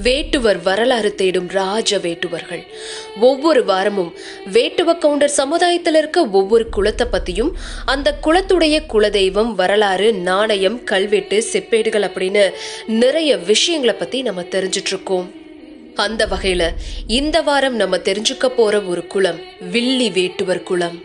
வேட்டுவர் வரலாறு தேடும் ராஜ வேட்டுவர்கள் ஒவ்வொரு வாரமும் வேட்டுவ கவுண்டர் சமுதாயத்தில் இருக்க ஒவ்வொரு குலத்தை பத்தியும் அந்த குலத்துடைய குலதெய்வம் வரலாறு நாணயம் கல்வெட்டு செப்பேடுகள் அப்படின்னு நிறைய விஷயங்களை பத்தி நம்ம தெரிஞ்சிட்டு இருக்கோம் அந்த வகையில இந்த வாரம் நம்ம தெரிஞ்சுக்க போற ஒரு குலம் வில்லி வேட்டுவர் குலம்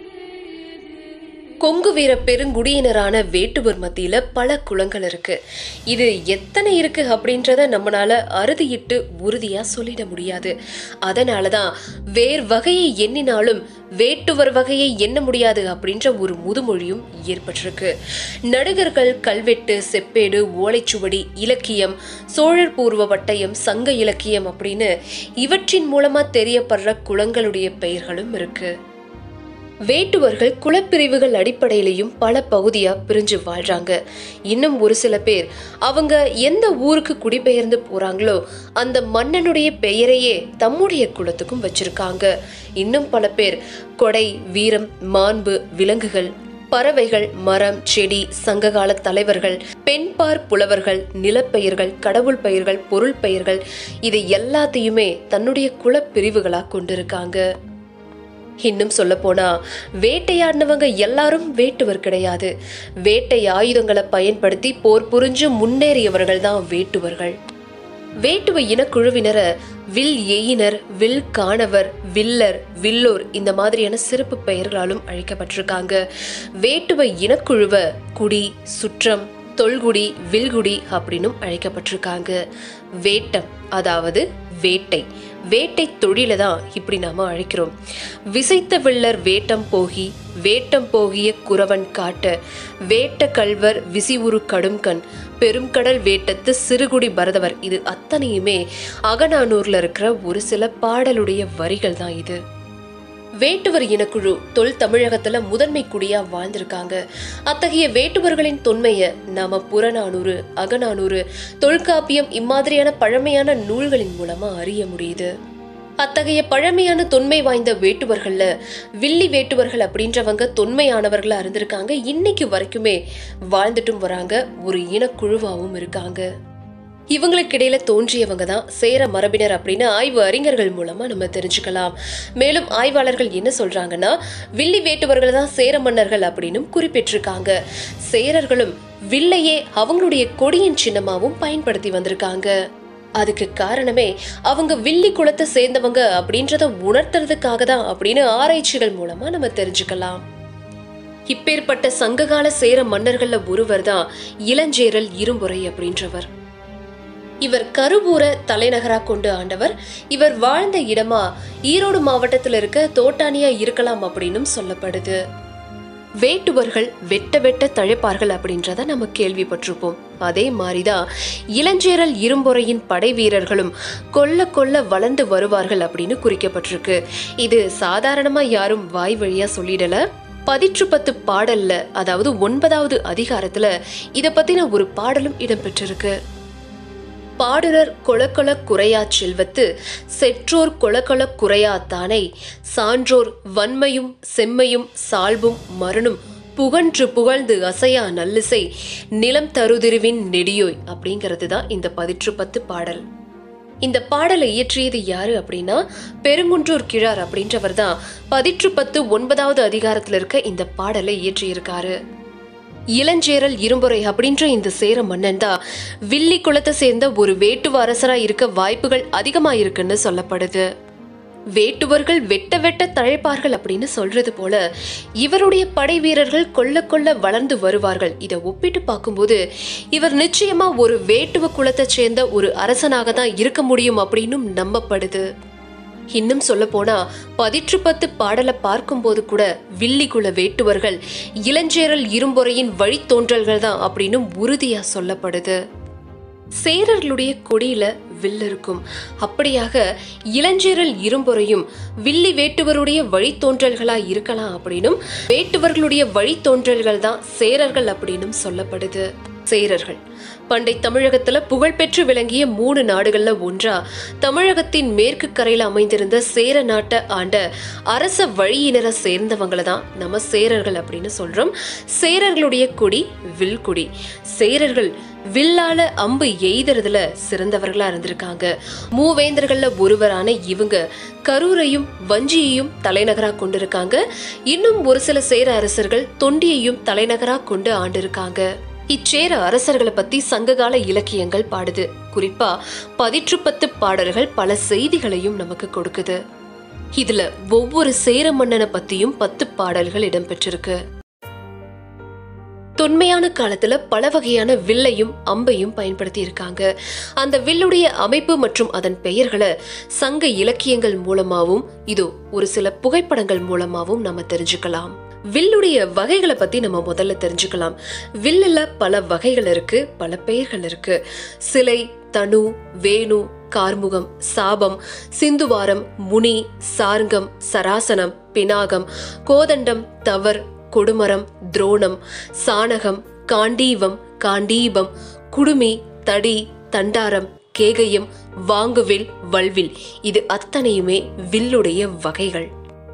கொங்கு வீர பெருங்குடியினரான வேட்டுவர் மத்தியில பல குளங்கள் இருக்கு இது எத்தனை இருக்கு அப்படின்றத நம்மளால அறுதியிட்டு உறுதியா சொல்லிட முடியாது அதனாலதான் வேர் வகையை எண்ணினாலும் வேட்டுவர் வகையை எண்ண முடியாது அப்படின்ற ஒரு முதுமொழியும் ஏற்பட்டிருக்கு நடிகர்கள் கல்வெட்டு செப்பேடு ஓலைச்சுவடி இலக்கியம் சோழர் பூர்வ வட்டயம் சங்க இலக்கியம் அப்படின்னு இவற்றின் மூலமா தெரியப்படுற குளங்களுடைய பெயர்களும் இருக்கு வேட்டுவர்கள் குலப்பிரிவுகள் அடிப்படையிலையும் பல பகுதியா பிரிஞ்சு வாழ்றாங்க இன்னும் ஒரு சில பேர் அவங்க எந்த ஊருக்கு குடிபெயர்ந்து போறாங்களோ அந்த மன்னனுடைய பெயரையே தம்முடைய குலத்துக்கும் வச்சிருக்காங்க இன்னும் பல பேர் கொடை வீரம் மாண்பு விலங்குகள் பறவைகள் மரம் செடி சங்ககால தலைவர்கள் பெண்பார் புலவர்கள் நிலப்பெயர்கள் கடவுள் பெயர்கள் பொருள் பெயர்கள் இதை எல்லாத்தையுமே தன்னுடைய குலப்பிரிவுகளா கொண்டிருக்காங்க இன்னும் சொல்ல போனா வேட்டையாடினவங்க எல்லாரும் வேட்டுவர் கிடையாது வேட்டை ஆயுதங்களை பயன்படுத்தி போர் புரிஞ்சு முன்னேறியவர்கள் தான் வேட்டுவர்கள் வேட்டுவ இனக்குழுவினரை வில் எயினர் வில் காணவர் வில்லர் வில்லோர் இந்த மாதிரியான சிறப்பு பெயர்களாலும் அழைக்கப்பட்டிருக்காங்க வேட்டுவ இனக்குழுவை குடி சுற்றம் தொல்குடி வில்குடி அப்படின்னும் அழைக்கப்பட்டிருக்காங்க வேட்டம் அதாவது வேட்டை வேட்டை தொழிலை தான் இப்படி நாம அழைக்கிறோம் விசைத்த வில்லர் வேட்டம் போகி வேட்டம் போகிய குறவன் காட்ட வேட்ட கல்வர் விசிவுரு கடும்கண் பெரும்கடல் வேட்டத்து சிறுகுடி பரதவர் இது அத்தனையுமே அகநானூர்ல இருக்கிற ஒரு சில பாடலுடைய வரிகள் தான் இது வேட்டுவர் இனக்குழு தொல் தமிழகத்துல முதன்மை குடியா வாழ்ந்திருக்காங்க அத்தகைய வேட்டுவர்களின் தொன்மைய நாம புறநானூறு அகநானூறு தொல்காப்பியம் இம்மாதிரியான பழமையான நூல்களின் மூலமா அறிய முடியுது அத்தகைய பழமையான தொன்மை வாய்ந்த வேட்டுவர்கள்ல வில்லி வேட்டுவர்கள் அப்படின்றவங்க தொன்மையானவர்களா இருந்திருக்காங்க இன்னைக்கு வரைக்குமே வாழ்ந்துட்டும் வராங்க ஒரு இனக்குழுவாவும் இருக்காங்க இவங்களுக்கு இடையில தோன்றியவங்க தான் சேர மரபினர் அப்படின்னு ஆய்வு அறிஞர்கள் மூலமா நம்ம தெரிஞ்சுக்கலாம் மேலும் ஆய்வாளர்கள் என்ன சொல்றாங்கன்னா வில்லி வேட்டுவர்கள் தான் சேர மன்னர்கள் அப்படின்னு குறிப்பிட்டிருக்காங்க சேரர்களும் வில்லையே அவங்களுடைய கொடியின் சின்னமாவும் பயன்படுத்தி வந்திருக்காங்க அதுக்கு காரணமே அவங்க வில்லி குலத்தை சேர்ந்தவங்க அப்படின்றத உணர்த்துறதுக்காக தான் அப்படின்னு ஆராய்ச்சிகள் மூலமா நம்ம தெரிஞ்சுக்கலாம் இப்பேற்பட்ட சங்ககால சேர மன்னர்கள்ல ஒருவர் தான் இளஞ்சேரல் இரும்புரை அப்படின்றவர் இவர் கருவூர தலைநகரா கொண்டு ஆண்டவர் இவர் வாழ்ந்த இடமா ஈரோடு மாவட்டத்தில் இருக்க தோட்டானியா இருக்கலாம் அப்படின்னும் சொல்லப்படுது வேட்டுவர்கள் வெட்ட வெட்ட தழைப்பார்கள் அப்படின்றத நம்ம கேள்விப்பட்டிருப்போம் அதே மாதிரிதான் இளஞ்சேரல் இரும்பொறையின் படை வீரர்களும் கொல்ல கொல்ல வளர்ந்து வருவார்கள் அப்படின்னு குறிக்கப்பட்டிருக்கு இது சாதாரணமா யாரும் வாய் வழியா சொல்லிடல பதிற்று பத்து பாடல்ல அதாவது ஒன்பதாவது அதிகாரத்துல இத பத்தின ஒரு பாடலும் இடம்பெற்றிருக்கு பாடுரர் கொளக்கொள குறையா செல்வத்து செற்றோர் கொளக்கொள குறையா தானை சான்றோர் வன்மையும் செம்மையும் சால்பும் மரணும் புகன்று புகழ்ந்து அசையா நல்லிசை நிலம் தருதிருவின் நெடியோய் அப்படிங்கிறது தான் இந்த பதிற்று பத்து பாடல் இந்த பாடலை இயற்றியது யாரு அப்படின்னா பெருங்குன்றூர் கிழார் அப்படின்றவர் தான் பதிற்று பத்து ஒன்பதாவது அதிகாரத்துல இருக்க இந்த பாடலை இயற்றியிருக்காரு இளஞ்சேரல் இரும்புரை அப்படின்ற இந்த சேர மன்னன் தான் வில்லி குலத்தை சேர்ந்த ஒரு வேட்டுவ அரசரா இருக்க வாய்ப்புகள் அதிகமா இருக்குன்னு சொல்லப்படுது வேட்டுவர்கள் வெட்ட வெட்ட தழைப்பார்கள் அப்படின்னு சொல்றது போல இவருடைய படை வீரர்கள் கொல்ல கொல்ல வளர்ந்து வருவார்கள் இதை ஒப்பிட்டு பார்க்கும்போது இவர் நிச்சயமா ஒரு வேட்டுவ குலத்தை சேர்ந்த ஒரு அரசனாக தான் இருக்க முடியும் அப்படின்னும் நம்பப்படுது இன்னும் சொல்ல போனா பதிற்று பத்து பாடலை பார்க்கும்போது கூட வில்லிகுல வேட்டுவர்கள் இளஞ்சேரல் இரும்பொறையின் வழித்தோன்றல்கள் தான் அப்படின்னும் உறுதியா சொல்லப்படுது சேரர்களுடைய கொடியில வில் இருக்கும் அப்படியாக இளஞ்சேரல் இரும்பொறையும் வில்லி வேட்டுவருடைய வழித்தோன்றல்களா இருக்கலாம் அப்படின்னும் வேட்டுவர்களுடைய வழித்தோன்றல்கள் தான் சேரர்கள் அப்படின்னும் சொல்லப்படுது சேரர்கள் பண்டை தமிழகத்துல புகழ்பெற்று விளங்கிய மூணு நாடுகள்ல ஒன்றா தமிழகத்தின் மேற்கு கரையில அமைந்திருந்த சேர நாட்டை ஆண்ட அரச வழியினரை சேர்ந்தவங்கள தான் நம்ம சேரர்கள் அப்படின்னு சொல்றோம் சேரர்களுடைய கொடி வில்குடி சேரர்கள் வில்லால அம்பு எய்தறதுல சிறந்தவர்களா இருந்திருக்காங்க மூவேந்தர்கள்ல ஒருவரான இவங்க கரூரையும் வஞ்சியையும் தலைநகரா கொண்டிருக்காங்க இன்னும் ஒரு சில சேர அரசர்கள் தொண்டியையும் தலைநகரா கொண்டு ஆண்டிருக்காங்க இச்சேர அரசர்களை பத்தி சங்ககால இலக்கியங்கள் பாடுது குறிப்பா பதிற்றுப்பத்து பாடல்கள் பல செய்திகளையும் நமக்கு கொடுக்குது இதுல ஒவ்வொரு சேர மன்னனை பத்தியும் பத்து பாடல்கள் இடம்பெற்றிருக்கு தொன்மையான காலத்துல பல வகையான வில்லையும் அம்பையும் பயன்படுத்தி இருக்காங்க அந்த வில்லுடைய அமைப்பு மற்றும் அதன் பெயர்களை சங்க இலக்கியங்கள் மூலமாவும் இதோ ஒரு சில புகைப்படங்கள் மூலமாவும் நம்ம தெரிஞ்சுக்கலாம் வில்லுடைய வகைகளை பத்தி நம்ம முதல்ல தெரிஞ்சுக்கலாம் வில்லுல பல வகைகள் இருக்கு பல பெயர்கள் இருக்கு சிலை தனு வேணு கார்முகம் சாபம் சிந்துவாரம் முனி சார்ங்கம் சராசனம் பினாகம் கோதண்டம் தவர் கொடுமரம் துரோணம் சாணகம் காண்டீவம் காண்டீபம் குடுமி தடி தண்டாரம் கேகயம் வாங்குவில் வல்வில் இது அத்தனையுமே வில்லுடைய வகைகள்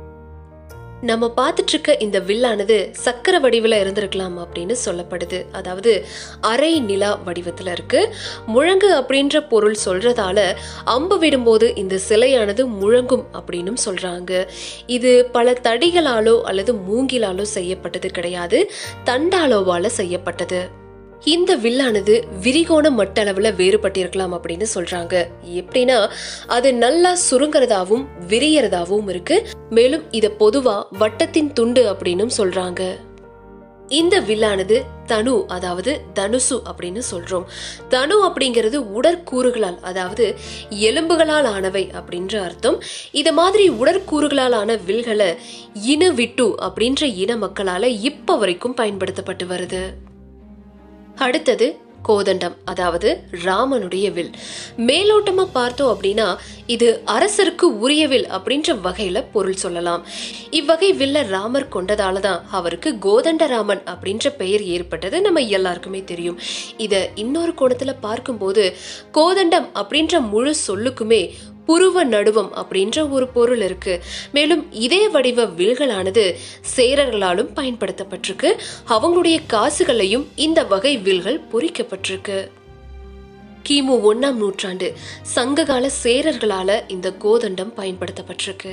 நம்ம பார்த்துட்டு இருக்க இந்த வில்லானது சக்கர வடிவில் இருந்திருக்கலாம் அப்படின்னு சொல்லப்படுது அதாவது அரை நிலா வடிவத்தில் இருக்கு முழங்கு அப்படின்ற பொருள் சொல்றதால அம்பு விடும்போது இந்த சிலையானது முழங்கும் அப்படின்னும் சொல்றாங்க இது பல தடிகளாலோ அல்லது மூங்கிலாலோ செய்யப்பட்டது கிடையாது தண்டாலோவால செய்யப்பட்டது இந்த வில்லானது விரிகோண மட்டளவுல வேறுபட்டிருக்கலாம் அப்படின்னு சொல்றாங்க எப்படின்னா அது நல்லா சுருங்குறதாவும் விரியறதாவும் இருக்கு மேலும் இத பொதுவா வட்டத்தின் துண்டு அப்படின்னும் சொல்றாங்க இந்த வில்லானது தனு அதாவது தனுசு அப்படின்னு சொல்றோம் தனு அப்படிங்கிறது உடற்கூறுகளால் அதாவது எலும்புகளால் ஆனவை அப்படின்ற அர்த்தம் இத மாதிரி உடற்கூறுகளால் ஆன வில்களை இன விட்டு அப்படின்ற இன மக்களால இப்ப வரைக்கும் பயன்படுத்தப்பட்டு வருது அடுத்தது கோதண்டம் அதாவது ராமனுடைய வில் மேலோட்டமா பார்த்தோம் அப்படின்னா இது அரசருக்கு உரிய வில் அப்படின்ற வகையில பொருள் சொல்லலாம் இவ்வகை வில்ல ராமர் கொண்டதால தான் அவருக்கு கோதண்டராமன் அப்படின்ற பெயர் ஏற்பட்டது நம்ம எல்லாருக்குமே தெரியும் இத இன்னொரு கோணத்துல பார்க்கும்போது கோதண்டம் அப்படின்ற முழு சொல்லுக்குமே புருவ நடுவம் அப்படின்ற ஒரு பொருள் இருக்கு மேலும் இதே வடிவ வில்களானது சேரர்களாலும் பயன்படுத்தப்பட்டிருக்கு அவங்களுடைய காசுகளையும் இந்த வகை வில்கள் பொறிக்கப்பட்டிருக்கு கிமு ஒன்னாம் நூற்றாண்டு சங்ககால சேரர்களால இந்த கோதண்டம் பயன்படுத்தப்பட்டிருக்கு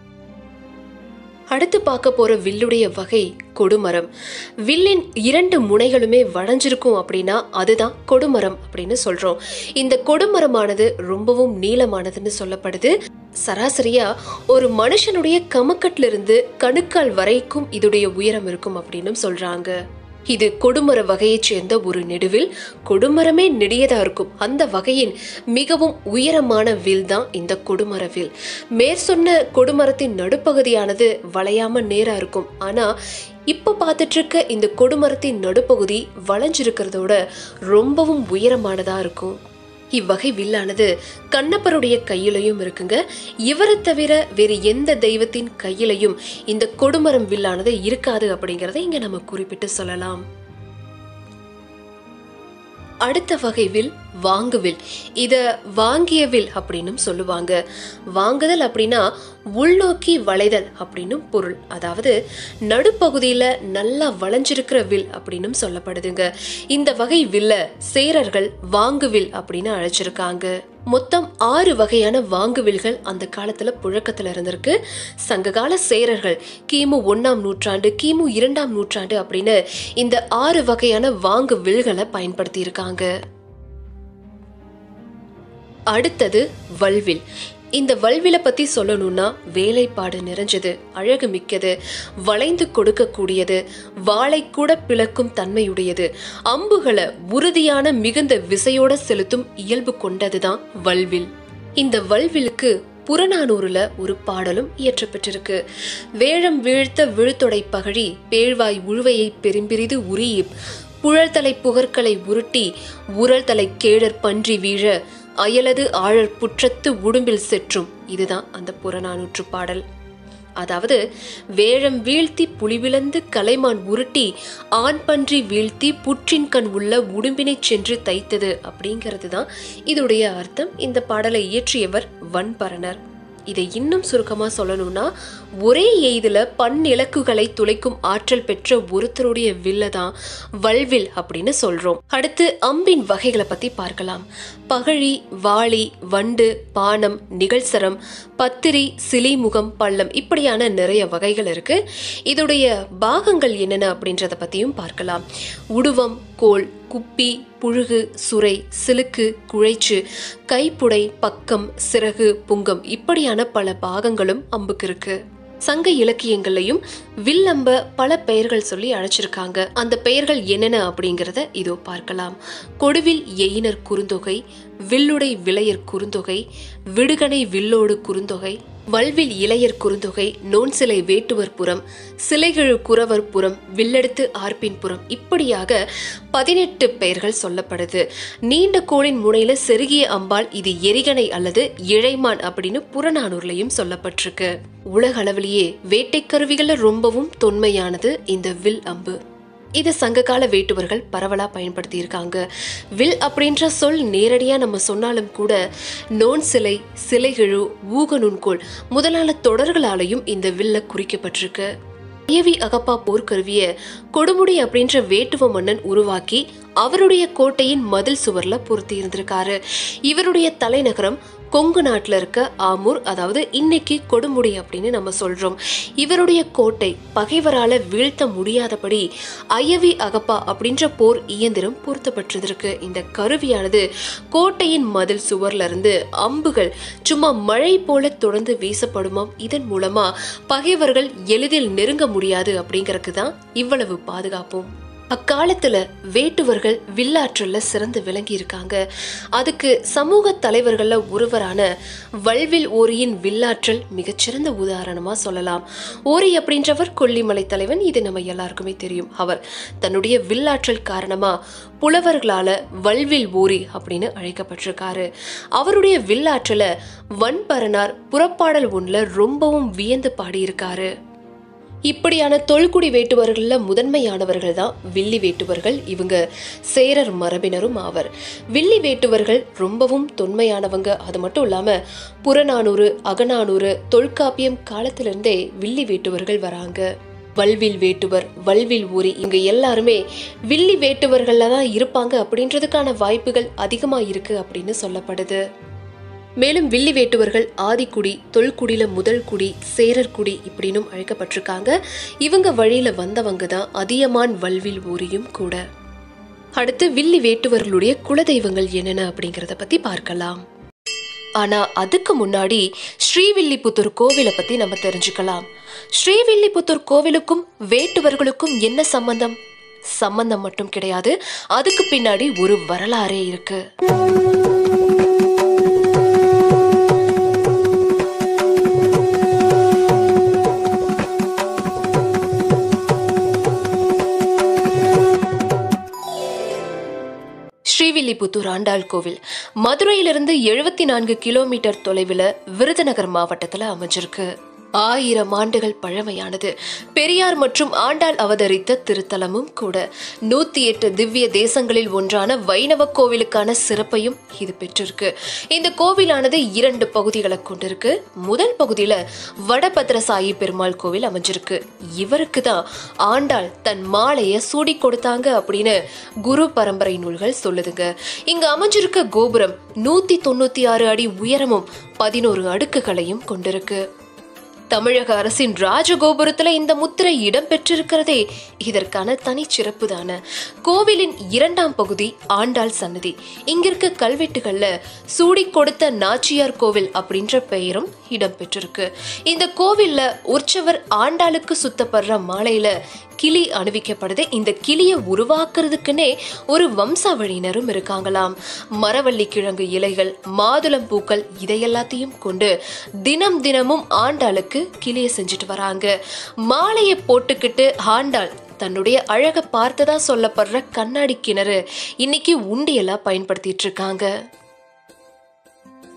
அடுத்து பார்க்க போற வில்லுடைய வகை கொடுமரம் வில்லின் இரண்டு முனைகளுமே வளைஞ்சிருக்கும் அப்படின்னா அதுதான் கொடுமரம் அப்படின்னு சொல்றோம் இந்த கொடுமரமானது ரொம்பவும் நீளமானதுன்னு சொல்லப்படுது சராசரியா ஒரு மனுஷனுடைய கமக்கட்ல இருந்து கணுக்கால் வரைக்கும் இதுடைய உயரம் இருக்கும் அப்படின்னு சொல்றாங்க இது கொடுமர வகையைச் சேர்ந்த ஒரு நெடுவில் கொடுமரமே நெடியதா இருக்கும் அந்த வகையின் மிகவும் உயரமான வில் தான் இந்த கொடுமர வில் மேற்சொன்ன கொடுமரத்தின் நடுப்பகுதியானது வளையாம நேரா இருக்கும் ஆனா இப்ப பார்த்துட்டு இருக்க இந்த கொடுமரத்தின் நடுப்பகுதி வளைஞ்சிருக்கிறதோட ரொம்பவும் உயரமானதா இருக்கும் இவ்வகை வில்லானது கண்ணப்பருடைய கையிலையும் இருக்குங்க இவரை தவிர வேறு எந்த தெய்வத்தின் கையிலையும் இந்த கொடுமரம் வில்லானது இருக்காது அப்படிங்கறத இங்க நம்ம குறிப்பிட்டு சொல்லலாம் அடுத்த வகை வில் வாங்குவில் இத வாங்கிய வில் அப்படின்னும் சொல்லுவாங்க வாங்குதல் அப்படின்னா உள்நோக்கி வளைதல் அப்படின்னும் பொருள் அதாவது நடுப்பகுதியில நல்லா வளைஞ்சிருக்கிற வில் அப்படின்னும் சொல்லப்படுதுங்க இந்த வகை வில்ல சேரர்கள் வாங்குவில் அப்படின்னு அழைச்சிருக்காங்க மொத்தம் ஆறு வகையான வாங்குவில்கள் அந்த காலத்துல புழக்கத்துல இருந்திருக்கு சங்ககால சேரர்கள் கிமு ஒன்னாம் நூற்றாண்டு கிமு இரண்டாம் நூற்றாண்டு அப்படின்னு இந்த ஆறு வகையான வாங்கு வில்களை பயன்படுத்தி இருக்காங்க அடுத்தது வல்வில் இந்த வல்வில பத்தி சொல்லணும்னா வேலைப்பாடு நிறைஞ்சது அழகு மிக்கது வளைந்து கொடுக்கக்கூடியது வாளை கூட பிளக்கும் தன்மையுடையது அம்புகளை உறுதியான மிகுந்த விசையோட செலுத்தும் இயல்பு கொண்டதுதான் வல்வில் இந்த வல்விலுக்கு புறநானூறுல ஒரு பாடலும் இயற்றப்பட்டிருக்கு வேழம் வீழ்த்த விழுத்தொடை பகழி பேழ்வாய் உழுவையை பெரும்பிரிது உரிய புழல்தலை புகற்களை உருட்டி உரல்தலை கேழற் பன்றி வீழ அயலது ஆழற் புற்றத்து உடும்பில் செற்றும் இதுதான் அந்த புறநானூற்று பாடல் அதாவது வேழம் வீழ்த்தி புலிவிழந்து கலைமான் உருட்டி ஆண் பன்றி வீழ்த்தி புற்றின் கண் உள்ள உடும்பினை சென்று தைத்தது அப்படிங்கிறது தான் இதோடைய அர்த்தம் இந்த பாடலை இயற்றியவர் வன்பரணர் இதை இன்னும் சுருக்கமா சொல்லணும்னா ஒரே எய்துல பன்னிலக்குகளை துளைக்கும் ஆற்றல் பெற்ற ஒருத்தருடைய வில்ல தான் வல்வில் அப்படின்னு சொல்றோம் அடுத்து அம்பின் வகைகளை பத்தி பார்க்கலாம் பகழி வாளி வண்டு பானம் நிகழ்சரம் பத்திரி சிலிமுகம் பள்ளம் இப்படியான நிறைய வகைகள் இருக்கு இதோடைய பாகங்கள் என்னென்ன அப்படின்றத பத்தியும் பார்க்கலாம் உடுவம் கோல் குப்பி புழுகு சுரை சிலுக்கு குழைச்சு கைப்புடை பக்கம் சிறகு புங்கம் இப்படியான பல பாகங்களும் அம்புக்கு இருக்கு சங்க இலக்கியங்கள்லையும் வில்லம்ப பல பெயர்கள் சொல்லி அழைச்சிருக்காங்க அந்த பெயர்கள் என்னென்ன அப்படிங்கிறத இதோ பார்க்கலாம் கொடுவில் எயினர் குறுந்தொகை வில்லுடை விளையர் குறுந்தொகை விடுகணை வில்லோடு குறுந்தொகை வல்வில் இளையர் குறுந்தொகை நோன் சிலை வேட்டுவர் புறம் சிலைகழு குறவர் புறம் வில்லெடுத்து ஆர்ப்பின் புறம் இப்படியாக பதினெட்டு பெயர்கள் சொல்லப்படுது நீண்ட கோளின் முனையில செருகிய அம்பாள் இது எரிகணை அல்லது இழைமான் அப்படின்னு புறநானூர்லயும் சொல்லப்பட்டிருக்கு உலக அளவிலேயே வேட்டை கருவிகள்ல ரொம்பவும் தொன்மையானது இந்த வில் அம்பு இது சங்ககால வேட்டுவர்கள் பரவலா பயன்படுத்தி இருக்காங்க வில் அப்படின்ற சொல் நேரடியா நம்ம சொன்னாலும் கூட நோன் சிலை சிலைகிழு ஊக நுண்கோள் முதலான தொடர்களாலையும் இந்த வில்ல குறிக்கப்பட்டிருக்கு அயவி அகப்பா போர்க்கருவிய கொடுமுடி அப்படின்ற வேட்டுவ மன்னன் உருவாக்கி அவருடைய கோட்டையின் மதில் சுவர்ல பொருத்தி இருந்திருக்காரு இவருடைய தலைநகரம் கொங்கு நாட்டில் இருக்க ஆமூர் அதாவது இன்னைக்கு கொடுமுடி அப்படின்னு நம்ம சொல்றோம் இவருடைய கோட்டை பகைவரால வீழ்த்த முடியாதபடி அயவி அகப்பா அப்படின்ற போர் இயந்திரம் பொருத்தப்பட்டிருந்திருக்கு இந்த கருவியானது கோட்டையின் மதில் சுவர்ல இருந்து அம்புகள் சும்மா மழை போல தொடர்ந்து வீசப்படுமாம் இதன் மூலமா பகைவர்கள் எளிதில் நெருங்க முடியாது அப்படிங்கறதுக்கு தான் இவ்வளவு பாதுகாப்பும் அக்காலத்துல வேட்டுவர்கள் வில்லாற்றல்ல சிறந்து விளங்கி இருக்காங்க அதுக்கு சமூக தலைவர்கள்ல ஒருவரான வல்வில் ஓரியின் வில்லாற்றல் மிகச்சிறந்த உதாரணமா சொல்லலாம் ஓரி அப்படின்றவர் கொல்லிமலை தலைவன் இது நம்ம எல்லாருக்குமே தெரியும் அவர் தன்னுடைய வில்லாற்றல் காரணமா புலவர்களால வல்வில் ஓரி அப்படின்னு அழைக்கப்பட்டிருக்காரு அவருடைய வில்லாற்றல வன்பரணார் புறப்பாடல் ஒன்றுல ரொம்பவும் வியந்து பாடியிருக்காரு இப்படியான தொல்குடி வேட்டுவர்கள்ல முதன்மையானவர்கள் தான் வில்லி வேட்டுவர்கள் இவங்க சேரர் மரபினரும் ஆவர் வில்லி வேட்டுவர்கள் ரொம்பவும் தொன்மையானவங்க அது மட்டும் இல்லாம புறநானூறு அகநானூறு தொல்காப்பியம் காலத்திலிருந்தே வில்லி வேட்டுவர்கள் வராங்க வல்வில் வேட்டுவர் வல்வில் ஊரி இங்க எல்லாருமே வில்லி வேட்டுவர்கள்ல தான் இருப்பாங்க அப்படின்றதுக்கான வாய்ப்புகள் அதிகமா இருக்கு அப்படின்னு சொல்லப்படுது மேலும் வில்லி வேட்டுவர்கள் ஆதிக்குடி தொல்குடியில முதல் குடி சேரர் குடி இப்படின்னும் அழைக்கப்பட்டிருக்காங்க இவங்க வழியில வந்தவங்க தான் அதியமான் வல்வில் ஊரியும் கூட அடுத்து வில்லி வேட்டுவர்களுடைய குலதெய்வங்கள் என்னென்ன அப்படிங்கறத பத்தி பார்க்கலாம் ஆனா அதுக்கு முன்னாடி ஸ்ரீவில்லிபுத்தூர் கோவிலை பத்தி நம்ம தெரிஞ்சுக்கலாம் ஸ்ரீவில்லிபுத்தூர் கோவிலுக்கும் வேட்டுவர்களுக்கும் என்ன சம்பந்தம் சம்பந்தம் மட்டும் கிடையாது அதுக்கு பின்னாடி ஒரு வரலாறே இருக்கு ஸ்ரீவில்லிபுத்தூர் ஆண்டாள் கோவில் மதுரையிலிருந்து எழுபத்தி நான்கு கிலோமீட்டர் தொலைவில் விருதுநகர் மாவட்டத்தில் அமைஞ்சிருக்கு ஆயிரம் ஆண்டுகள் பழமையானது பெரியார் மற்றும் ஆண்டாள் அவதரித்த திருத்தலமும் கூட நூத்தி எட்டு திவ்ய தேசங்களில் ஒன்றான வைணவ கோவிலுக்கான சிறப்பையும் இது பெற்றிருக்கு இந்த கோவிலானது இரண்டு பகுதிகளை கொண்டிருக்கு முதல் பகுதியில வடபத்ரசாயி பெருமாள் கோவில் அமைஞ்சிருக்கு இவருக்கு தான் ஆண்டாள் தன் மாலைய சூடி கொடுத்தாங்க அப்படின்னு குரு பரம்பரை நூல்கள் சொல்லுதுங்க இங்க அமைஞ்சிருக்க கோபுரம் நூத்தி தொண்ணூத்தி ஆறு அடி உயரமும் பதினோரு அடுக்குகளையும் கொண்டிருக்கு தமிழக அரசின் ராஜகோபுரத்துல இந்த முத்திரை இடம் பெற்றிருக்கிறதே இதற்கான தனிச்சிறப்பு தானே கோவிலின் இரண்டாம் பகுதி ஆண்டாள் சன்னதி இங்க இருக்க கல்வெட்டுகள்ல சூடி கொடுத்த நாச்சியார் கோவில் அப்படின்ற பெயரும் இடம் பெற்றிருக்கு இந்த கோவில்ல உற்சவர் ஆண்டாளுக்கு சுத்தப்படுற மாலையில கிளி அணிவிக்கப்படுது இந்த கிளியை உருவாக்குறதுக்குன்னே ஒரு வம்சாவழியினரும் இருக்காங்களாம் மரவள்ளி கிழங்கு இலைகள் மாதுளம் பூக்கள் இதையெல்லாத்தையும் கொண்டு தினம் தினமும் ஆண்டாளுக்கு கிளியை செஞ்சுட்டு வராங்க மாலையை போட்டுக்கிட்டு ஆண்டாள் தன்னுடைய அழக பார்த்ததா சொல்லப்படுற கண்ணாடி கிணறு இன்னைக்கு உண்டியலா பயன்படுத்திட்டு இருக்காங்க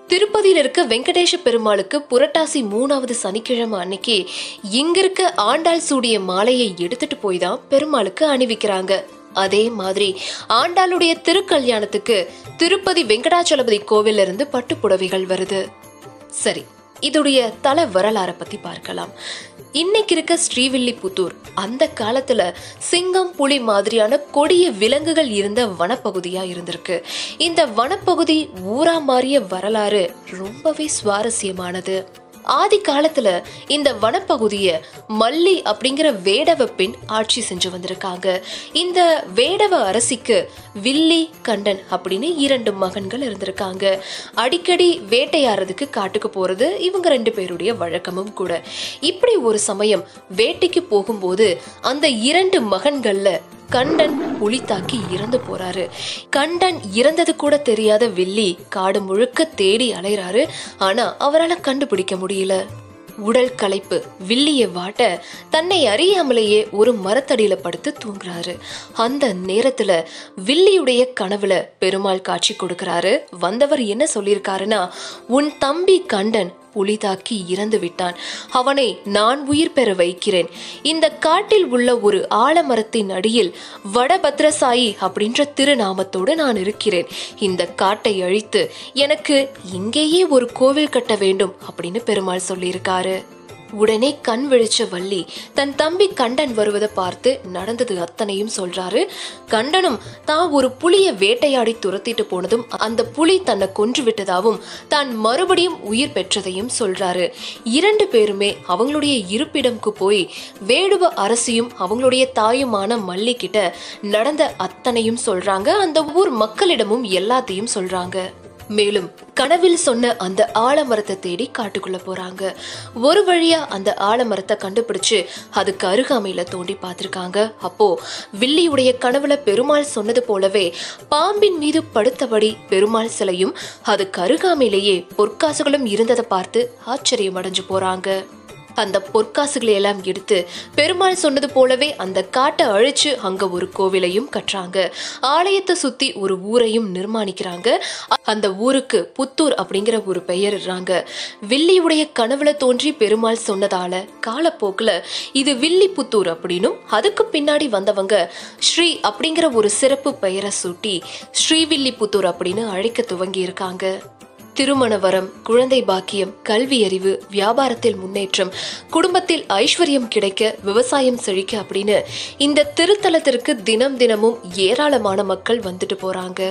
திருப்பதியில இருக்க வெங்கடேஷ பெருமாளுக்கு புரட்டாசி மூணாவது சனிக்கிழமை அன்னைக்கு இங்க இருக்க ஆண்டாள் சூடிய மாலையை எடுத்துட்டு போய் தான் பெருமாளுக்கு அணிவிக்கிறாங்க அதே மாதிரி ஆண்டாளுடைய திருக்கல்யாணத்துக்கு திருப்பதி வெங்கடாச்சலபதி கோவில்ல இருந்து பட்டு புடவைகள் வருது சரி இதுடைய தல வரலாறை பத்தி பார்க்கலாம் இன்னைக்கு இருக்க ஸ்ரீவில்லிபுத்தூர் அந்த காலத்துல சிங்கம் புலி மாதிரியான கொடிய விலங்குகள் இருந்த வனப்பகுதியா இருந்திருக்கு இந்த வனப்பகுதி ஊரா மாறிய வரலாறு ரொம்பவே சுவாரஸ்யமானது ஆதி காலத்துல இந்த வனப்பகுதிய மல்லி அப்படிங்கிற வேடவ பெண் ஆட்சி செஞ்சு வந்திருக்காங்க இந்த வேடவ அரசிக்கு வில்லி கண்டன் அப்படின்னு இரண்டு மகன்கள் இருந்திருக்காங்க அடிக்கடி வேட்டையாடுறதுக்கு காட்டுக்கு போறது இவங்க ரெண்டு பேருடைய வழக்கமும் கூட இப்படி ஒரு சமயம் வேட்டைக்கு போகும்போது அந்த இரண்டு மகன்கள்ல கண்டன் புலி தாக்கி இறந்து போறாரு கண்டன் இறந்தது கூட தெரியாத வில்லி காடு முழுக்க தேடி அலைறாரு ஆனா அவரால் கண்டுபிடிக்க முடியல உடல் களைப்பு வில்லிய வாட்ட தன்னை அறியாமலேயே ஒரு மரத்தடியில படுத்து தூங்குறாரு அந்த நேரத்துல வில்லியுடைய கனவுல பெருமாள் காட்சி கொடுக்கறாரு வந்தவர் என்ன சொல்லியிருக்காருன்னா உன் தம்பி கண்டன் புலி தாக்கி இறந்து விட்டான் அவனை நான் உயிர் பெற வைக்கிறேன் இந்த காட்டில் உள்ள ஒரு ஆலமரத்தின் அடியில் வடபத்ரசாயி அப்படின்ற திருநாமத்தோடு நான் இருக்கிறேன் இந்த காட்டை அழித்து எனக்கு இங்கேயே ஒரு கோவில் கட்ட வேண்டும் அப்படின்னு பெருமாள் சொல்லியிருக்காரு உடனே கண் விழிச்ச வள்ளி தன் தம்பி கண்டன் வருவதை பார்த்து நடந்தது அத்தனையும் சொல்றாரு கண்டனும் தான் ஒரு புலிய வேட்டையாடி துரத்திட்டு போனதும் அந்த புலி தன்னை கொன்று விட்டதாவும் தான் மறுபடியும் உயிர் பெற்றதையும் சொல்றாரு இரண்டு பேருமே அவங்களுடைய இருப்பிடம்க்கு போய் வேடுவ அரசியும் அவங்களுடைய தாயுமான மல்லி கிட்ட நடந்த அத்தனையும் சொல்றாங்க அந்த ஊர் மக்களிடமும் எல்லாத்தையும் சொல்றாங்க மேலும் கனவில் சொன்ன அந்த ஆலமரத்தை தேடி காட்டுக்குள்ள போறாங்க ஒரு வழியா அந்த ஆலமரத்தை கண்டுபிடிச்சு அதுக்கு அருகாமையில தோண்டி பார்த்திருக்காங்க அப்போ வில்லியுடைய கனவுல பெருமாள் சொன்னது போலவே பாம்பின் மீது படுத்தபடி பெருமாள் சிலையும் அதுக்கு அருகாமையிலேயே பொற்காசுகளும் இருந்ததை பார்த்து ஆச்சரியம் அடைஞ்சு போறாங்க அந்த பொற்காசுகளை எல்லாம் எடுத்து பெருமாள் சொன்னது போலவே அந்த காட்டை அழிச்சு அங்க ஒரு கோவிலையும் கட்டுறாங்க ஆலயத்தை சுத்தி ஒரு ஊரையும் நிர்மாணிக்கிறாங்க அந்த ஊருக்கு புத்தூர் அப்படிங்கிற ஒரு பெயர் இடுறாங்க வில்லியுடைய கனவுல தோன்றி பெருமாள் சொன்னதால காலப்போக்குல இது வில்லி புத்தூர் அப்படின்னும் அதுக்கு பின்னாடி வந்தவங்க ஸ்ரீ அப்படிங்கிற ஒரு சிறப்பு பெயரை சூட்டி ஸ்ரீவில்லிபுத்தூர் அப்படின்னு அழைக்க துவங்கி இருக்காங்க திருமண வரம் குழந்தை பாக்கியம் கல்வி அறிவு வியாபாரத்தில் முன்னேற்றம் குடும்பத்தில் ஐஸ்வர்யம் கிடைக்க விவசாயம் செழிக்க அப்படின்னு இந்த திருத்தலத்திற்கு தினம் தினமும் ஏராளமான மக்கள் வந்துட்டு போறாங்க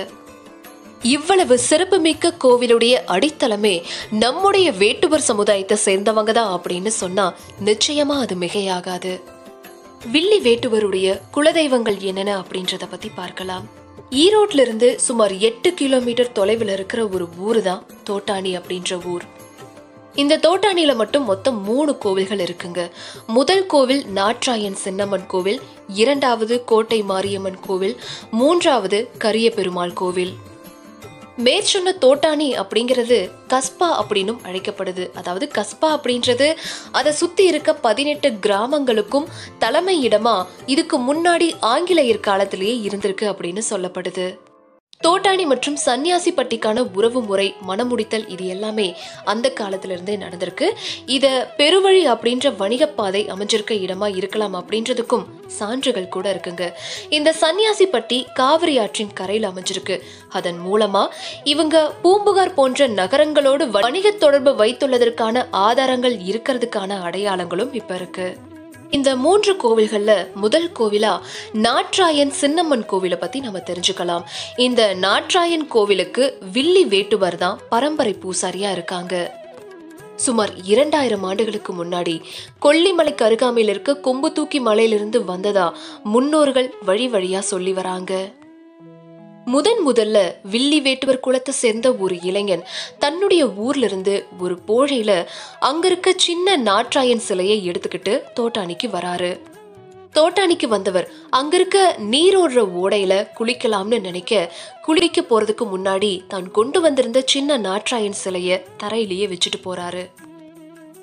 இவ்வளவு சிறப்புமிக்க கோவிலுடைய அடித்தளமே நம்முடைய வேட்டுவர் சமுதாயத்தை சேர்ந்தவங்க தான் அப்படின்னு சொன்னா நிச்சயமா அது மிகையாகாது வில்லி வேட்டுவருடைய குலதெய்வங்கள் என்னென்ன அப்படின்றத பத்தி பார்க்கலாம் ஈரோட்ல இருந்து சுமார் எட்டு கிலோமீட்டர் தொலைவில் இருக்கிற ஒரு ஊர் தான் தோட்டாணி அப்படின்ற ஊர் இந்த தோட்டாணியில மட்டும் மொத்தம் மூணு கோவில்கள் இருக்குங்க முதல் கோவில் நாட்ராயன் சின்னம்மன் கோவில் இரண்டாவது கோட்டை மாரியம்மன் கோவில் மூன்றாவது கரிய பெருமாள் கோவில் மேற்சொன்ன தோட்டாணி அப்படிங்கிறது கஸ்பா அப்படின்னும் அழைக்கப்படுது அதாவது கஸ்பா அப்படின்றது அதை சுத்தி இருக்க பதினெட்டு கிராமங்களுக்கும் தலைமை இடமா இதுக்கு முன்னாடி ஆங்கிலேயர் காலத்திலேயே இருந்திருக்கு அப்படின்னு சொல்லப்படுது தோட்டாணி மற்றும் சன்னியாசிப்பட்டிக்கான உறவு முறை மனமுடித்தல் இது எல்லாமே அந்த காலத்துல இருந்தே நடந்திருக்கு இத பெருவழி அப்படின்ற வணிகப்பாதை அமைஞ்சிருக்க இடமா இருக்கலாம் அப்படின்றதுக்கும் சான்றுகள் கூட இருக்குங்க இந்த சன்னியாசிப்பட்டி காவிரி ஆற்றின் கரையில் அமைஞ்சிருக்கு அதன் மூலமா இவங்க பூம்புகார் போன்ற நகரங்களோடு வணிக தொடர்பு வைத்துள்ளதற்கான ஆதாரங்கள் இருக்கிறதுக்கான அடையாளங்களும் இப்ப இருக்கு இந்த மூன்று கோவில்கள்ல முதல் கோவிலா நாட்ராயன் சின்னம்மன் கோவிலை பத்தி நம்ம தெரிஞ்சுக்கலாம் இந்த நாட்ராயன் கோவிலுக்கு வில்லி வேட்டுவர் தான் பரம்பரை பூசாரியா இருக்காங்க சுமார் இரண்டாயிரம் ஆண்டுகளுக்கு முன்னாடி கொல்லிமலைக்கு அருகாமையில் இருக்க கொம்பு தூக்கி மலையிலிருந்து வந்ததா முன்னோர்கள் வழி வழியா சொல்லி வராங்க முதன் முதல்ல வில்லி வேட்டுவர் குலத்தை சேர்ந்த ஒரு இளைஞன் தன்னுடைய ஊர்ல இருந்து ஒரு போழையில அங்க இருக்க சின்ன நாற்றாயன் சிலையை எடுத்துக்கிட்டு தோட்டானிக்கு வராரு தோட்டானிக்கு வந்தவர் அங்க இருக்க நீரோடுற ஓடையில குளிக்கலாம்னு நினைக்க குளிக்க போறதுக்கு முன்னாடி தான் கொண்டு வந்திருந்த சின்ன நாற்றாயன் சிலைய தரையிலேயே வச்சுட்டு போறாரு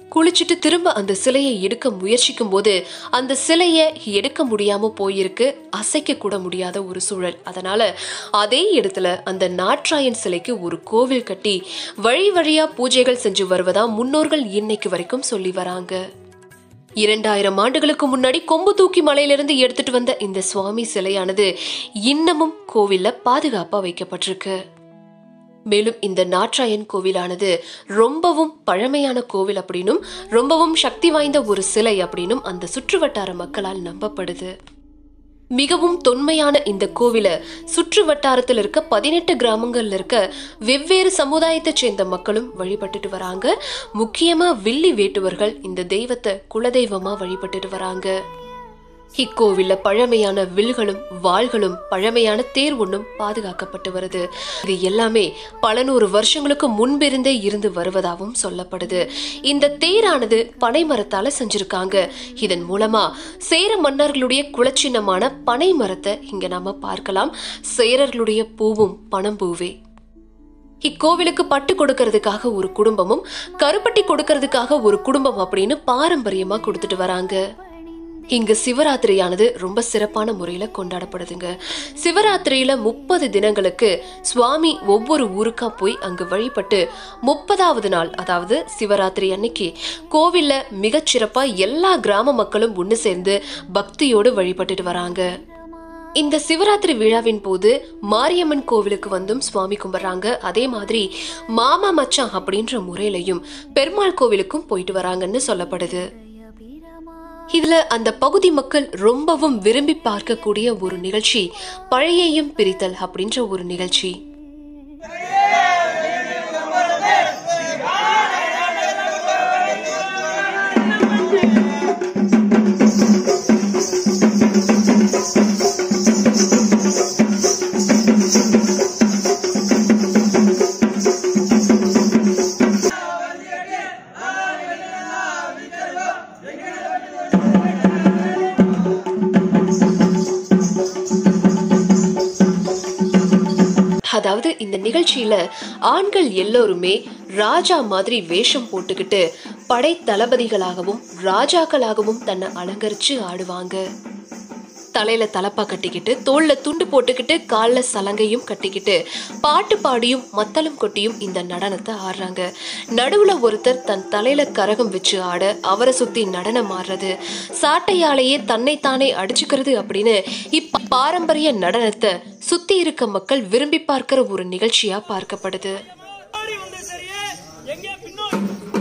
குளிச்சுட்டு திரும்ப அந்த சிலையை எடுக்க முயற்சிக்கும் போது அந்த சிலையை எடுக்க முடியாம போயிருக்கு அசைக்க கூட முடியாத ஒரு சூழல் அதனால அதே இடத்துல அந்த நாற்றாயன் சிலைக்கு ஒரு கோவில் கட்டி வழி வழியா பூஜைகள் செஞ்சு வருவதா முன்னோர்கள் இன்னைக்கு வரைக்கும் சொல்லி வராங்க இரண்டாயிரம் ஆண்டுகளுக்கு முன்னாடி கொம்பு தூக்கி மலையிலிருந்து எடுத்துட்டு வந்த இந்த சுவாமி சிலையானது இன்னமும் கோவில்ல பாதுகாப்பா வைக்கப்பட்டிருக்கு மேலும் இந்த நாற்றாயன் கோவிலானது ரொம்பவும் பழமையான கோவில் அப்படின்னும் ரொம்பவும் சக்தி வாய்ந்த ஒரு சிலை அப்படின்னும் அந்த சுற்றுவட்டார மக்களால் நம்பப்படுது மிகவும் தொன்மையான இந்த கோவிலை சுற்று வட்டாரத்தில் இருக்க பதினெட்டு கிராமங்கள்ல இருக்க வெவ்வேறு சமுதாயத்தைச் சேர்ந்த மக்களும் வழிபட்டுட்டு வராங்க முக்கியமா வில்லி வேட்டுவர்கள் இந்த தெய்வத்தை குலதெய்வமா வழிபட்டுட்டு வராங்க இக்கோவில்ல பழமையான வில்களும் வாள்களும் பழமையான தேர் ஒன்றும் பாதுகாக்கப்பட்டு வருது இது எல்லாமே பல நூறு வருஷங்களுக்கு முன்பிருந்தே இருந்து வருவதாகவும் சொல்லப்படுது இந்த தேரானது பனை மரத்தால செஞ்சிருக்காங்க இதன் மூலமா சேர மன்னர்களுடைய குலச்சின்னமான பனை மரத்தை இங்க நாம பார்க்கலாம் சேரர்களுடைய பூவும் பனம்பூவே இக்கோவிலுக்கு பட்டு கொடுக்கறதுக்காக ஒரு குடும்பமும் கருப்பட்டி கொடுக்கறதுக்காக ஒரு குடும்பம் அப்படின்னு பாரம்பரியமா கொடுத்துட்டு வராங்க இங்கு சிவராத்திரியானது ரொம்ப சிறப்பான முறையில கொண்டாடப்படுதுங்க சிவராத்திரியில முப்பது தினங்களுக்கு சுவாமி ஒவ்வொரு ஊருக்கா போய் அங்கு வழிபட்டு முப்பதாவது நாள் அதாவது சிவராத்திரி அன்னைக்கு கோவில்ல மிகச் சிறப்பா எல்லா கிராம மக்களும் ஒன்று சேர்ந்து பக்தியோடு வழிபட்டுட்டு வராங்க இந்த சிவராத்திரி விழாவின் போது மாரியம்மன் கோவிலுக்கு வந்தும் சுவாமி கும்பிடுறாங்க அதே மாதிரி மாமா மச்சான் அப்படின்ற முறையிலையும் பெருமாள் கோவிலுக்கும் போயிட்டு வராங்கன்னு சொல்லப்படுது இதுல அந்த பகுதி மக்கள் ரொம்பவும் விரும்பி பார்க்கக்கூடிய ஒரு நிகழ்ச்சி பழையையும் பிரித்தல் அப்படின்ற ஒரு நிகழ்ச்சி அதாவது இந்த நிகழ்ச்சியில ஆண்கள் எல்லோருமே ராஜா மாதிரி வேஷம் போட்டுக்கிட்டு படை தளபதிகளாகவும் ராஜாக்களாகவும் தன்னை அலங்கரிச்சு ஆடுவாங்க தலையில தலப்பா கட்டிக்கிட்டு தோல்ல துண்டு போட்டுக்கிட்டு கால்ல சலங்கையும் கட்டிக்கிட்டு பாட்டு பாடியும் மத்தளம் கொட்டியும் இந்த நடனத்தை ஆடுறாங்க நடுவுல ஒருத்தர் தன் தலையில கரகம் வச்சு ஆட அவரை சுத்தி நடனம் ஆடுறது சாட்டையாலேயே தன்னைத்தானே அடிச்சுக்கிறது அப்படின்னு இப்ப பாரம்பரிய நடனத்தை சுத்தி இருக்க மக்கள் விரும்பி பார்க்கிற ஒரு நிகழ்ச்சியா பார்க்கப்படுது ஓடி வந்து சரியே எங்கே பின்னோடி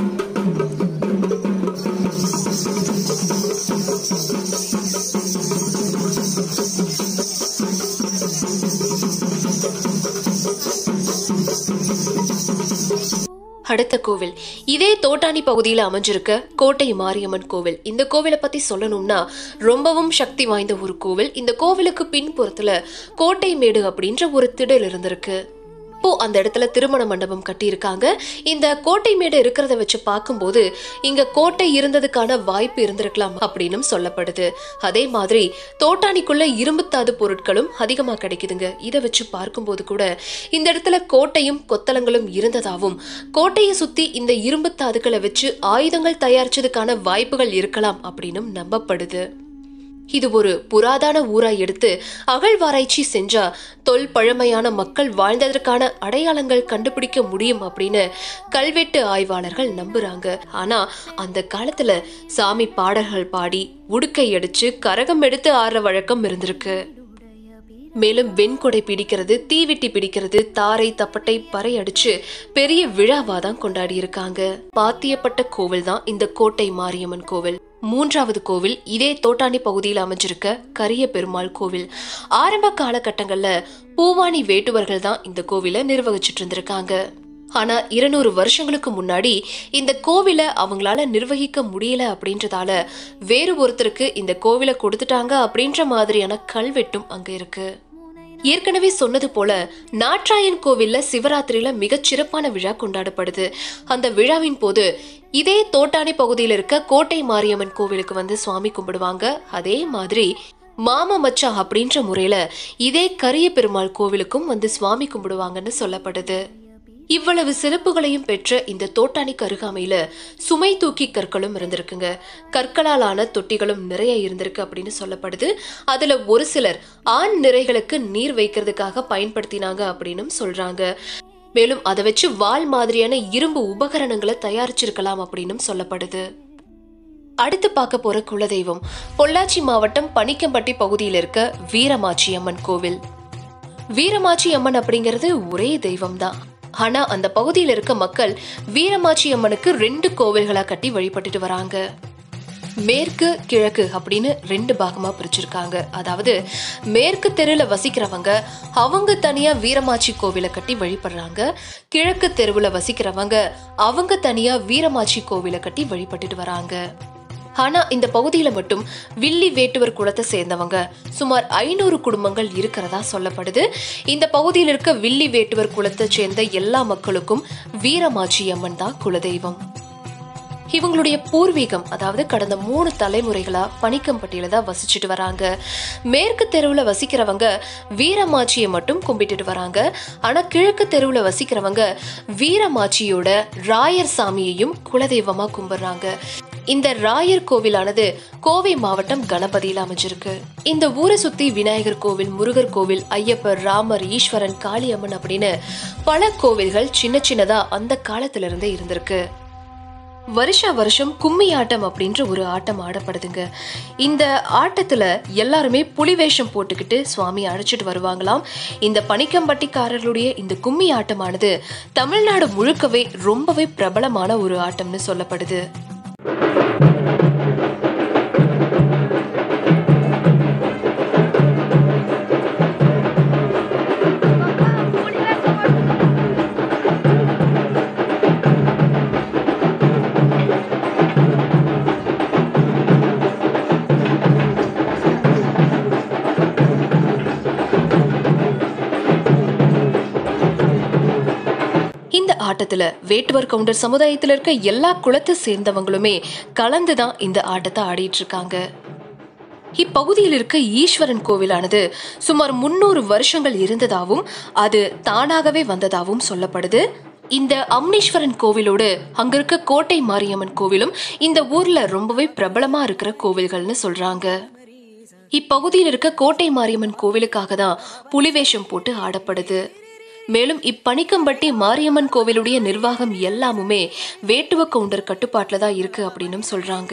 அடுத்த கோவில் இதே தோட்டாணி பகுதியில் அமைஞ்சிருக்க கோட்டை மாரியம்மன் கோவில் இந்த கோவிலை பத்தி சொல்லணும்னா ரொம்பவும் சக்தி வாய்ந்த ஒரு கோவில் இந்த கோவிலுக்கு பின்புறத்துல கோட்டை மேடு அப்படின்ற ஒரு திடல் இருந்திருக்கு இப்போ அந்த இடத்துல திருமண மண்டபம் கட்டியிருக்காங்க இந்த கோட்டை மேடு இருக்கிறத வச்சு பார்க்கும்போது இங்க கோட்டை இருந்ததுக்கான வாய்ப்பு இருந்திருக்கலாம் அப்படின்னும் சொல்லப்படுது அதே மாதிரி தோட்டானிக்குள்ள இரும்புத்தாது பொருட்களும் அதிகமா கிடைக்குதுங்க இதை வச்சு பார்க்கும்போது கூட இந்த இடத்துல கோட்டையும் கொத்தளங்களும் இருந்ததாவும் கோட்டையை சுத்தி இந்த இரும்புத்தாதுக்களை வச்சு ஆயுதங்கள் தயாரிச்சதுக்கான வாய்ப்புகள் இருக்கலாம் அப்படின்னும் நம்பப்படுது இது ஒரு புராதன ஊரா எடுத்து அகழ்வாராய்ச்சி செஞ்சா தொல் பழமையான மக்கள் வாழ்ந்ததற்கான அடையாளங்கள் கண்டுபிடிக்க முடியும் அப்படின்னு கல்வெட்டு ஆய்வாளர்கள் நம்புறாங்க ஆனா அந்த காலத்துல சாமி பாடல்கள் பாடி உடுக்கை அடிச்சு கரகம் எடுத்து ஆடுற வழக்கம் இருந்திருக்கு மேலும் வெண்கொடை பிடிக்கிறது தீவிட்டி பிடிக்கிறது தாரை தப்பட்டை பறை அடிச்சு பெரிய விழாவா தான் கொண்டாடி இருக்காங்க பாத்தியப்பட்ட கோவில் தான் இந்த கோட்டை மாரியம்மன் கோவில் மூன்றாவது கோவில் இதே தோட்டாணி பகுதியில் அமைஞ்சிருக்க கரிய பெருமாள் கோவில் ஆரம்ப காலகட்டங்கள்ல பூவாணி வேட்டுவர்கள் தான் இந்த கோவிலை நிர்வகிச்சிட்டு இருந்திருக்காங்க ஆனா இருநூறு வருஷங்களுக்கு முன்னாடி இந்த கோவிலை அவங்களால நிர்வகிக்க முடியல அப்படின்றதால வேறு ஒருத்தருக்கு இந்த கோவிலை கொடுத்துட்டாங்க அப்படின்ற மாதிரியான கல்வெட்டும் அங்க இருக்கு ஏற்கனவே சொன்னது போல நாற்றாயன் கோவில்ல சிவராத்திரியில மிகச் சிறப்பான விழா கொண்டாடப்படுது அந்த விழாவின் போது இதே தோட்டாணி பகுதியில் இருக்க கோட்டை மாரியம்மன் கோவிலுக்கு வந்து சுவாமி கும்பிடுவாங்க அதே மாதிரி மாமா மச்சா அப்படின்ற முறையில இதே கரிய பெருமாள் கோவிலுக்கும் வந்து சுவாமி கும்பிடுவாங்கன்னு சொல்லப்படுது இவ்வளவு சிறப்புகளையும் பெற்ற இந்த தோட்டானிக்கு அருகாமையில சுமை தூக்கி கற்களும் இருந்திருக்குங்க கற்களால் ஆன தொட்டிகளும் நிறைய இருந்திருக்கு அப்படின்னு சொல்லப்படுது அதுல ஒரு சிலர் ஆண் நிறைகளுக்கு நீர் வைக்கிறதுக்காக பயன்படுத்தினாங்க அப்படின்னு சொல்றாங்க மேலும் அதை வச்சு வால் மாதிரியான இரும்பு உபகரணங்களை தயாரிச்சிருக்கலாம் அப்படின்னு சொல்லப்படுது அடுத்து பார்க்க போற குலதெய்வம் பொள்ளாச்சி மாவட்டம் பனிக்கம்பட்டி பகுதியில் இருக்க வீரமாச்சி அம்மன் கோவில் வீரமாச்சி அம்மன் அப்படிங்கிறது ஒரே தெய்வம் தான் ஆனா அந்த பகுதியில் இருக்க மக்கள் வீரமாச்சி அம்மனுக்கு ரெண்டு கோவில்களா கட்டி வழிபட்டுட்டு வராங்க மேற்கு கிழக்கு அப்படின்னு ரெண்டு பாகமா பிரிச்சிருக்காங்க அதாவது மேற்கு தெருவில் வசிக்கிறவங்க அவங்க தனியா வீரமாச்சி கோவிலை கட்டி வழிபடுறாங்க கிழக்கு தெருவில் வசிக்கிறவங்க அவங்க தனியா வீரமாச்சி கோவிலை கட்டி வழிபட்டுட்டு வராங்க ஆனா இந்த பகுதியில மட்டும் வில்லி வேட்டுவர் குலத்தை சேர்ந்தவங்க சுமார் ஐநூறு குடும்பங்கள் இருக்கிறதா சொல்லப்படுது இந்த பகுதியில் இருக்க வில்லி வேட்டுவர் குலத்தை சேர்ந்த எல்லா மக்களுக்கும் வீரமாச்சி அம்மன் தான் குலதெய்வம் இவங்களுடைய பூர்வீகம் அதாவது கடந்த மூணு தலைமுறைகளா பனிக்கம்பட்டியில தான் வசிச்சுட்டு வராங்க மேற்கு தெருவுல வசிக்கிறவங்க வீரமாச்சியை மட்டும் கும்பிட்டுட்டு வராங்க ஆனா கிழக்கு தெருவுல வசிக்கிறவங்க வீரமாச்சியோட ராயர் சாமியையும் குலதெய்வமா கும்பிடுறாங்க இந்த ராயர் கோவிலானது கோவை மாவட்டம் கணபதியில் அமைஞ்சிருக்கு இந்த ஊரை சுத்தி விநாயகர் கோவில் முருகர் கோவில் ஐயப்பர் ராமர் ஈஸ்வரன் காளியம்மன் அப்படின்னு பல கோவில்கள் சின்ன சின்னதா அந்த காலத்துல இருந்தே இருந்திருக்கு வருஷா வருஷம் கும்மி ஆட்டம் அப்படின்ற ஒரு ஆட்டம் ஆடப்படுதுங்க இந்த ஆட்டத்துல எல்லாருமே புலி வேஷம் போட்டுக்கிட்டு சுவாமி அழைச்சிட்டு வருவாங்களாம் இந்த பனிக்கம்பட்டிக்காரர்களுடைய இந்த கும்மி ஆட்டமானது தமிழ்நாடு முழுக்கவே ரொம்பவே பிரபலமான ஒரு ஆட்டம்னு சொல்லப்படுது இந்த ஆட்டத்துல வேட்டுவர் கவுண்டர் சமுதாயத்துல இருக்க எல்லா குலத்தை சேர்ந்தவங்களுமே கலந்து தான் இந்த ஆட்டத்தை ஆடிட்டு இருக்காங்க இப்பகுதியில் இருக்க ஈஸ்வரன் கோவிலானது சுமார் முன்னூறு வருஷங்கள் இருந்ததாகவும் அது தானாகவே வந்ததாகவும் சொல்லப்படுது இந்த அம்னீஸ்வரன் கோவிலோடு அங்க இருக்க கோட்டை மாரியம்மன் கோவிலும் இந்த ஊர்ல ரொம்பவே பிரபலமா இருக்கிற கோவில்கள்னு சொல்றாங்க இப்பகுதியில் இருக்க கோட்டை மாரியம்மன் கோவிலுக்காக தான் புலிவேஷம் போட்டு ஆடப்படுது மேலும் இப்பணிக்கம்பட்டி மாரியம்மன் கோவிலுடைய நிர்வாகம் எல்லாமுமே வேட்டுவ கவுண்டர் கட்டுப்பாட்டில் தான் இருக்கு அப்படின்னு சொல்றாங்க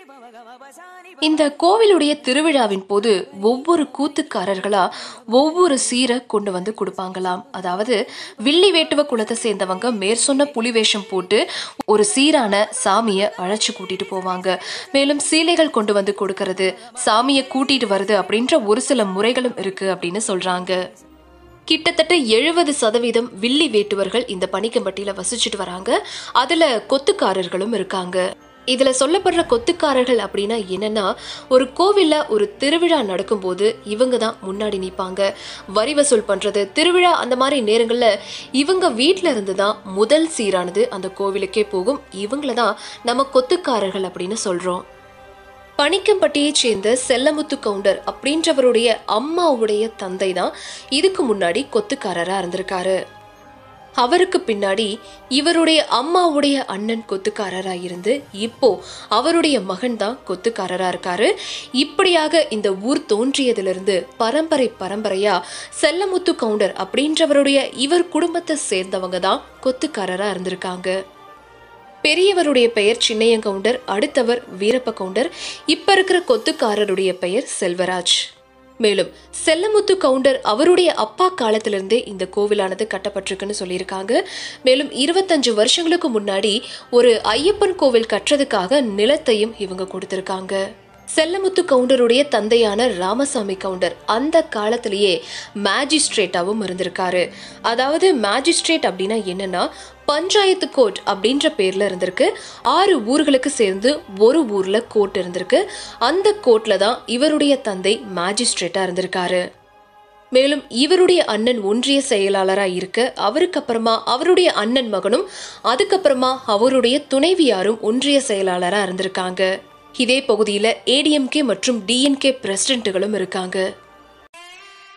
இந்த கோவிலுடைய திருவிழாவின் போது ஒவ்வொரு கூத்துக்காரர்களா ஒவ்வொரு சீரை கொண்டு வந்து கொடுப்பாங்களாம் அதாவது வில்லி வேட்டுவ குலத்தை சேர்ந்தவங்க மேற்சொன்ன புலி வேஷம் போட்டு ஒரு சீரான சாமியை அழைச்சு கூட்டிட்டு போவாங்க மேலும் சீலைகள் கொண்டு வந்து கொடுக்கறது சாமியை கூட்டிட்டு வருது அப்படின்ற ஒரு சில முறைகளும் இருக்கு அப்படின்னு சொல்றாங்க கிட்டத்தட்ட எழுபது சதவீதம் வில்லி வேட்டுவர்கள் இந்த பனிக்கம்பட்டியில வசிச்சுட்டு வராங்க அதுல கொத்துக்காரர்களும் இருக்காங்க இதுல சொல்லப்படுற கொத்துக்காரர்கள் அப்படின்னா என்னன்னா ஒரு கோவில்ல ஒரு திருவிழா நடக்கும்போது இவங்க தான் முன்னாடி நிப்பாங்க வரி வசூல் பண்றது திருவிழா அந்த மாதிரி நேரங்கள்ல இவங்க வீட்ல இருந்து தான் முதல் சீரானது அந்த கோவிலுக்கே போகும் இவங்கள தான் நம்ம கொத்துக்காரர்கள் அப்படின்னு சொல்றோம் பணிக்கம்பட்டியைச் சேர்ந்த செல்லமுத்து கவுண்டர் அப்படின்றவருடைய அம்மாவுடைய தந்தை தான் இதுக்கு முன்னாடி கொத்துக்காரரா இருந்திருக்காரு அவருக்கு பின்னாடி இவருடைய அம்மாவுடைய அண்ணன் கொத்துக்காரரா இருந்து இப்போ அவருடைய மகன் தான் கொத்துக்காரரா இருக்காரு இப்படியாக இந்த ஊர் தோன்றியதிலிருந்து பரம்பரை பரம்பரையா செல்லமுத்து கவுண்டர் அப்படின்றவருடைய இவர் குடும்பத்தை சேர்ந்தவங்க தான் கொத்துக்காரரா இருந்திருக்காங்க பெரியவருடைய பெயர் சின்னையங்கவுண்டர் அடுத்தவர் வீரப்ப கவுண்டர் இப்ப இருக்கிற கொத்துக்காரருடைய பெயர் செல்வராஜ் மேலும் செல்லமுத்து கவுண்டர் அவருடைய அப்பா காலத்திலிருந்தே இந்த கோவிலானது கட்டப்பட்டிருக்குன்னு சொல்லியிருக்காங்க மேலும் இருபத்தஞ்சு வருஷங்களுக்கு முன்னாடி ஒரு ஐயப்பன் கோவில் கட்டுறதுக்காக நிலத்தையும் இவங்க கொடுத்திருக்காங்க செல்லமுத்து கவுண்டருடைய தந்தையான ராமசாமி கவுண்டர் அந்த காலத்திலேயே மேஜிஸ்ட்ரேட்டாவும் இருந்திருக்காரு அதாவது மேஜிஸ்ட்ரேட் அப்படின்னா என்னன்னா பஞ்சாயத்து கோர்ட் அப்படின்ற பேர்ல இருந்திருக்கு ஆறு ஊர்களுக்கு சேர்ந்து ஒரு ஊர்ல கோர்ட் இருந்திருக்கு அந்த கோர்ட்ல தான் இவருடைய தந்தை மேஜிஸ்ட்ரேட்டா இருந்திருக்காரு மேலும் இவருடைய அண்ணன் ஒன்றிய செயலாளரா இருக்க அவருக்கு அப்புறமா அவருடைய அண்ணன் மகனும் அதுக்கப்புறமா அவருடைய துணைவியாரும் ஒன்றிய செயலாளரா இருந்திருக்காங்க இதே பகுதியில ஏடிஎம்கே மற்றும் டிஎன்கே பிரசிடென்ட்டுகளும் இருக்காங்க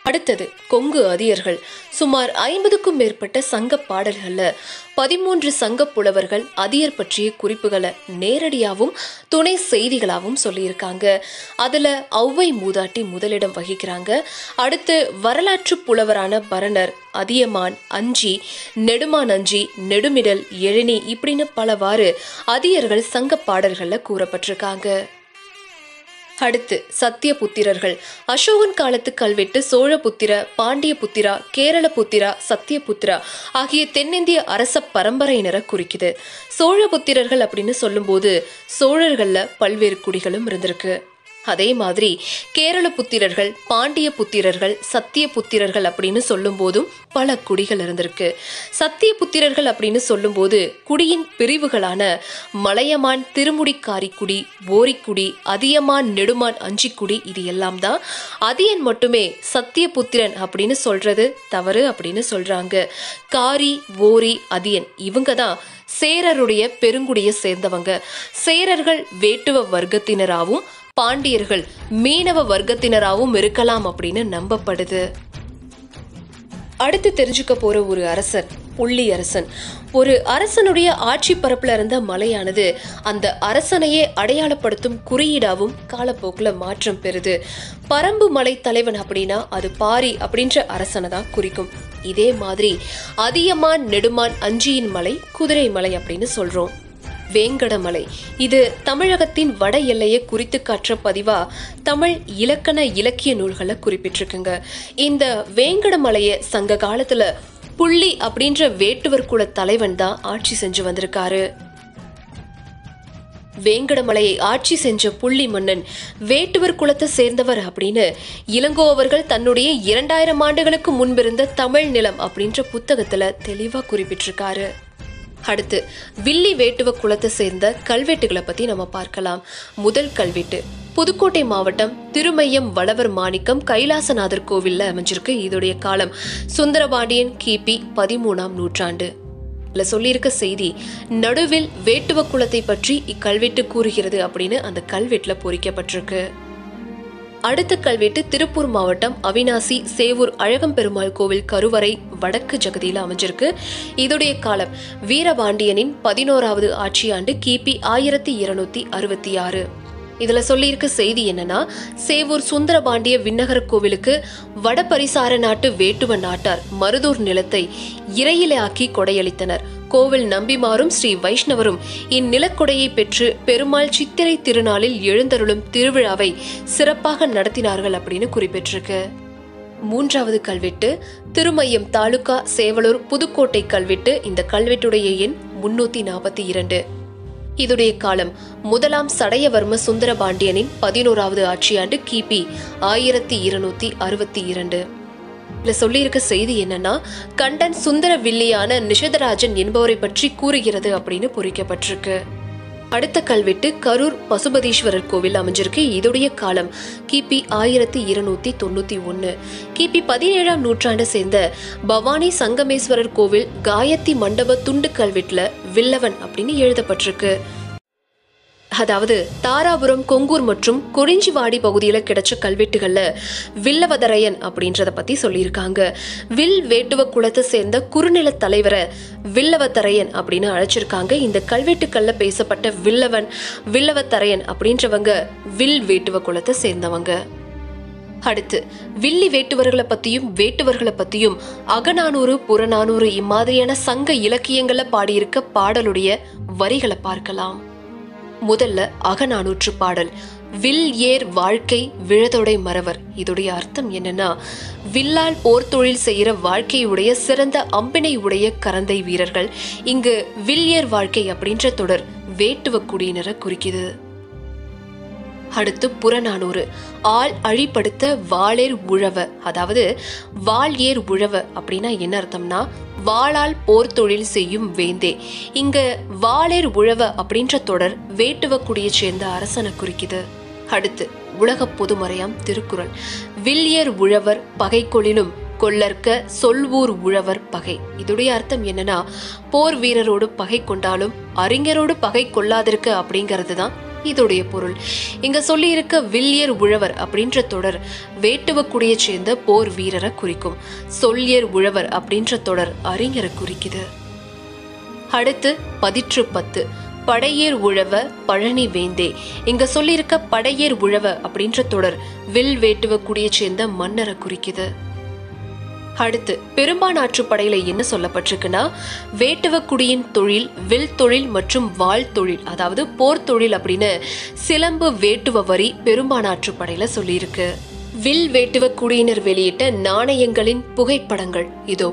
அடுத்தது கொங்கு அதியர்கள் சுமார் ஐம்பதுக்கும் மேற்பட்ட சங்க பாடல்கள்ல பதிமூன்று சங்க புலவர்கள் அதியர் பற்றிய குறிப்புகளை நேரடியாகவும் துணை செய்திகளாகவும் சொல்லியிருக்காங்க அதுல ஔவை மூதாட்டி முதலிடம் வகிக்கிறாங்க அடுத்து வரலாற்று புலவரான பரணர் அதியமான் அஞ்சி நெடுமான் அஞ்சி நெடுமிடல் எழினி இப்படின்னு பலவாறு அதியர்கள் சங்க பாடல்கள்ல கூறப்பட்டிருக்காங்க அடுத்து சத்தியபுத்திரர்கள் அசோகன் காலத்து கல்வெட்டு சோழபுத்திர பாண்டியபுத்திரா கேரளபுத்திரா சத்தியபுத்திரா ஆகிய தென்னிந்திய அரச பரம்பரையினரை குறிக்குது சோழபுத்திரர்கள் அப்படின்னு சொல்லும்போது சோழர்கள்ல பல்வேறு குடிகளும் இருந்திருக்கு அதே மாதிரி கேரள புத்திரர்கள் பாண்டிய புத்திரர்கள் சத்திய புத்திரர்கள் அப்படின்னு சொல்லும் போதும் பல குடிகள் இருந்திருக்கு சத்திய புத்திரர்கள் அப்படின்னு சொல்லும்போது குடியின் பிரிவுகளான மலையமான் திருமுடிக்காரி குடி போரிக்குடி அதியமான் நெடுமான் அஞ்சிக்குடி இது எல்லாம் தான் அதியன் மட்டுமே சத்திய புத்திரன் அப்படின்னு சொல்றது தவறு அப்படின்னு சொல்றாங்க காரி ஓரி அதியன் இவங்க தான் சேரருடைய பெருங்குடியை சேர்ந்தவங்க சேரர்கள் வேட்டுவ வர்க்கத்தினராகவும் பாண்டியர்கள் மீனவ வர்க்கத்தினராகவும் இருக்கலாம் அப்படின்னு நம்பப்படுது அடுத்து தெரிஞ்சுக்க போற ஒரு அரசன் புள்ளி அரசன் ஒரு அரசனுடைய ஆட்சி பரப்புல இருந்த மலையானது அந்த அரசனையே அடையாளப்படுத்தும் குறியீடாவும் காலப்போக்கில் மாற்றம் பெறுது பரம்பு மலை தலைவன் அப்படின்னா அது பாரி அப்படின்ற அரசனை தான் குறிக்கும் இதே மாதிரி அதியமான் நெடுமான் அஞ்சியின் மலை குதிரை மலை அப்படின்னு சொல்றோம் வேங்கடமலை இது தமிழகத்தின் வட எல்லையை குறித்து காட்டுற பதிவா தமிழ் இலக்கண இலக்கிய நூல்களை குறிப்பிட்டிருக்குங்க இந்த வேங்கடமலையை சங்க காலத்துல புள்ளி அப்படின்ற வேட்டுவர் குல தலைவன் தான் ஆட்சி செஞ்சு வந்திருக்காரு வேங்கடமலையை ஆட்சி செஞ்ச புள்ளி மன்னன் வேட்டுவர் குலத்தை சேர்ந்தவர் அப்படின்னு இளங்கோ அவர்கள் தன்னுடைய இரண்டாயிரம் ஆண்டுகளுக்கு முன்பிருந்த தமிழ் நிலம் அப்படின்ற புத்தகத்துல தெளிவா குறிப்பிட்டிருக்காரு அடுத்து வில்லி வேட்டுவ குலத்தை சேர்ந்த கல்வெட்டுகளை பத்தி நம்ம பார்க்கலாம் முதல் கல்வெட்டு புதுக்கோட்டை மாவட்டம் திருமையம் வளவர் மாணிக்கம் கைலாசநாதர் கோவில்ல அமைஞ்சிருக்கு இதோடைய காலம் சுந்தரபாண்டியன் கிபி பதிமூணாம் நூற்றாண்டு இதுல சொல்லியிருக்க செய்தி நடுவில் வேட்டுவ குலத்தை பற்றி இக்கல்வெட்டு கூறுகிறது அப்படின்னு அந்த கல்வெட்டுல பொறிக்கப்பட்டிருக்கு அடுத்த கல்வெட்டு திருப்பூர் மாவட்டம் அவினாசி சேவூர் அழகம்பெருமாள் கோவில் கருவறை வடக்கு ஜகதியில் அமைஞ்சிருக்கு இதோடைய காலம் வீரபாண்டியனின் பதினோராவது ஆட்சியாண்டு கிபி ஆயிரத்தி இருநூத்தி அறுபத்தி ஆறு இதுல சொல்லியிருக்க செய்தி என்னன்னா சேவூர் சுந்தரபாண்டிய விண்ணகர கோவிலுக்கு வடபரிசார நாட்டு வேட்டுவ நாட்டார் மருதூர் நிலத்தை இறையிலே ஆக்கி கொடையளித்தனர் கோவில் நம்பிமாரும் ஸ்ரீ வைஷ்ணவரும் இந்நிலக்கொடையை பெற்று பெருமாள் சித்திரை திருநாளில் எழுந்தருளும் திருவிழாவை சிறப்பாக நடத்தினார்கள் அப்படின்னு குறிப்பிட்டிருக்கு மூன்றாவது கல்வெட்டு திருமையம் தாலுகா சேவலூர் புதுக்கோட்டை கல்வெட்டு இந்த கல்வெட்டுடைய எண் முன்னூத்தி நாற்பத்தி இரண்டு இதுடைய காலம் முதலாம் சடையவர்ம சுந்தரபாண்டியனின் பதினோராவது ஆட்சியாண்டு கிபி ஆயிரத்தி இருநூத்தி அறுபத்தி இரண்டு இதுல சொல்லியிருக்க செய்தி என்னன்னா கண்டன் சுந்தர வில்லியான நிஷதராஜன் என்பவரை பற்றி கூறுகிறது அப்படின்னு பொறிக்கப்பட்டிருக்கு அடுத்த கல்வெட்டு கரூர் பசுபதீஸ்வரர் கோவில் அமைஞ்சிருக்கு இதோடைய காலம் கிபி ஆயிரத்தி இருநூத்தி தொண்ணூத்தி ஒன்னு கிபி பதினேழாம் நூற்றாண்டை சேர்ந்த பவானி சங்கமேஸ்வரர் கோவில் காயத்தி மண்டப துண்டு கல்வெட்டுல வில்லவன் அப்படின்னு எழுதப்பட்டிருக்கு அதாவது தாராபுரம் கொங்கூர் மற்றும் குறிஞ்சிவாடி பகுதியில கிடைச்ச கல்வெட்டுகள்ல வில்லவதரையன் அப்படின்றத பத்தி சொல்லியிருக்காங்க வில் வேட்டுவ குலத்தை சேர்ந்த குறுநில தலைவரை வில்லவதரையன் அப்படின்னு அழைச்சிருக்காங்க இந்த கல்வெட்டுக்கள்ல பேசப்பட்ட வில்லவன் வில்லவதரையன் அப்படின்றவங்க வில் வேட்டுவ குலத்தை சேர்ந்தவங்க அடுத்து வில்லி வேட்டுவர்களை பத்தியும் வேட்டுவர்களை பத்தியும் அகநானூறு புறநானூறு இம்மாதிரியான சங்க இலக்கியங்கள்ல பாடியிருக்க பாடலுடைய வரிகளை பார்க்கலாம் முதல்ல அகநானூற்று பாடல் வில் ஏர் வாழ்க்கை விழதொடை மறவர் இதோடைய அர்த்தம் என்னன்னா வில்லால் போர் தொழில் செய்யற வாழ்க்கையுடைய சிறந்த அம்பினை உடைய கரந்தை வீரர்கள் இங்கு வில் ஏர் வாழ்க்கை அப்படின்ற தொடர் வேட்டுவ குடியினரை குறிக்குது அடுத்து புறநானூறு ஆள் அழிப்படுத்த வாளேர் உழவ அதாவது வாள் ஏர் உழவ அப்படின்னா என்ன அர்த்தம்னா வாளால் போர் தொழில் செய்யும் வேந்தே இங்க வாளேர் உழவ அப்படின்ற தொடர் வேட்டுவக்குடியை சேர்ந்த அரசனை குறிக்குது அடுத்து உலக பொதுமறையாம் திருக்குறள் வில்லியர் உழவர் பகை கொளினும் கொல்லற்க சொல்வூர் உழவர் பகை இதுடைய அர்த்தம் என்னன்னா போர் வீரரோடு பகை கொண்டாலும் அறிஞரோடு பகை கொள்ளாதிருக்க அப்படிங்கிறது தான் இதோடைய பொருள் இங்க சொல்லி இருக்க வில்லியர் உழவர் அப்படின்ற தொடர் வேட்டுவக்குடியை சேர்ந்த போர் வீரரை குறிக்கும் சொல்லியர் உழவர் அப்படின்ற தொடர் அறிஞரை குறிக்குது அடுத்து பதிற்று பத்து படையேர் உழவ பழனி வேந்தே இங்க சொல்லியிருக்க படையேர் உழவ அப்படின்ற தொடர் வில் வேட்டுவக்குடியை சேர்ந்த மன்னரை குறிக்குது அடுத்து பெரும்பானாற்று படையில என்ன சொல்லப்பட்டிருக்குன்னா வேட்டுவக்குடியின் தொழில் வில் தொழில் மற்றும் வாழ் தொழில் அதாவது போர் தொழில் அப்படின்னு சிலம்பு வேட்டுவ வரி பெரும்பானாற்று படையில சொல்லியிருக்கு வில் வேட்டுவ குடியினர் வெளியிட்ட நாணயங்களின் புகைப்படங்கள் இதோ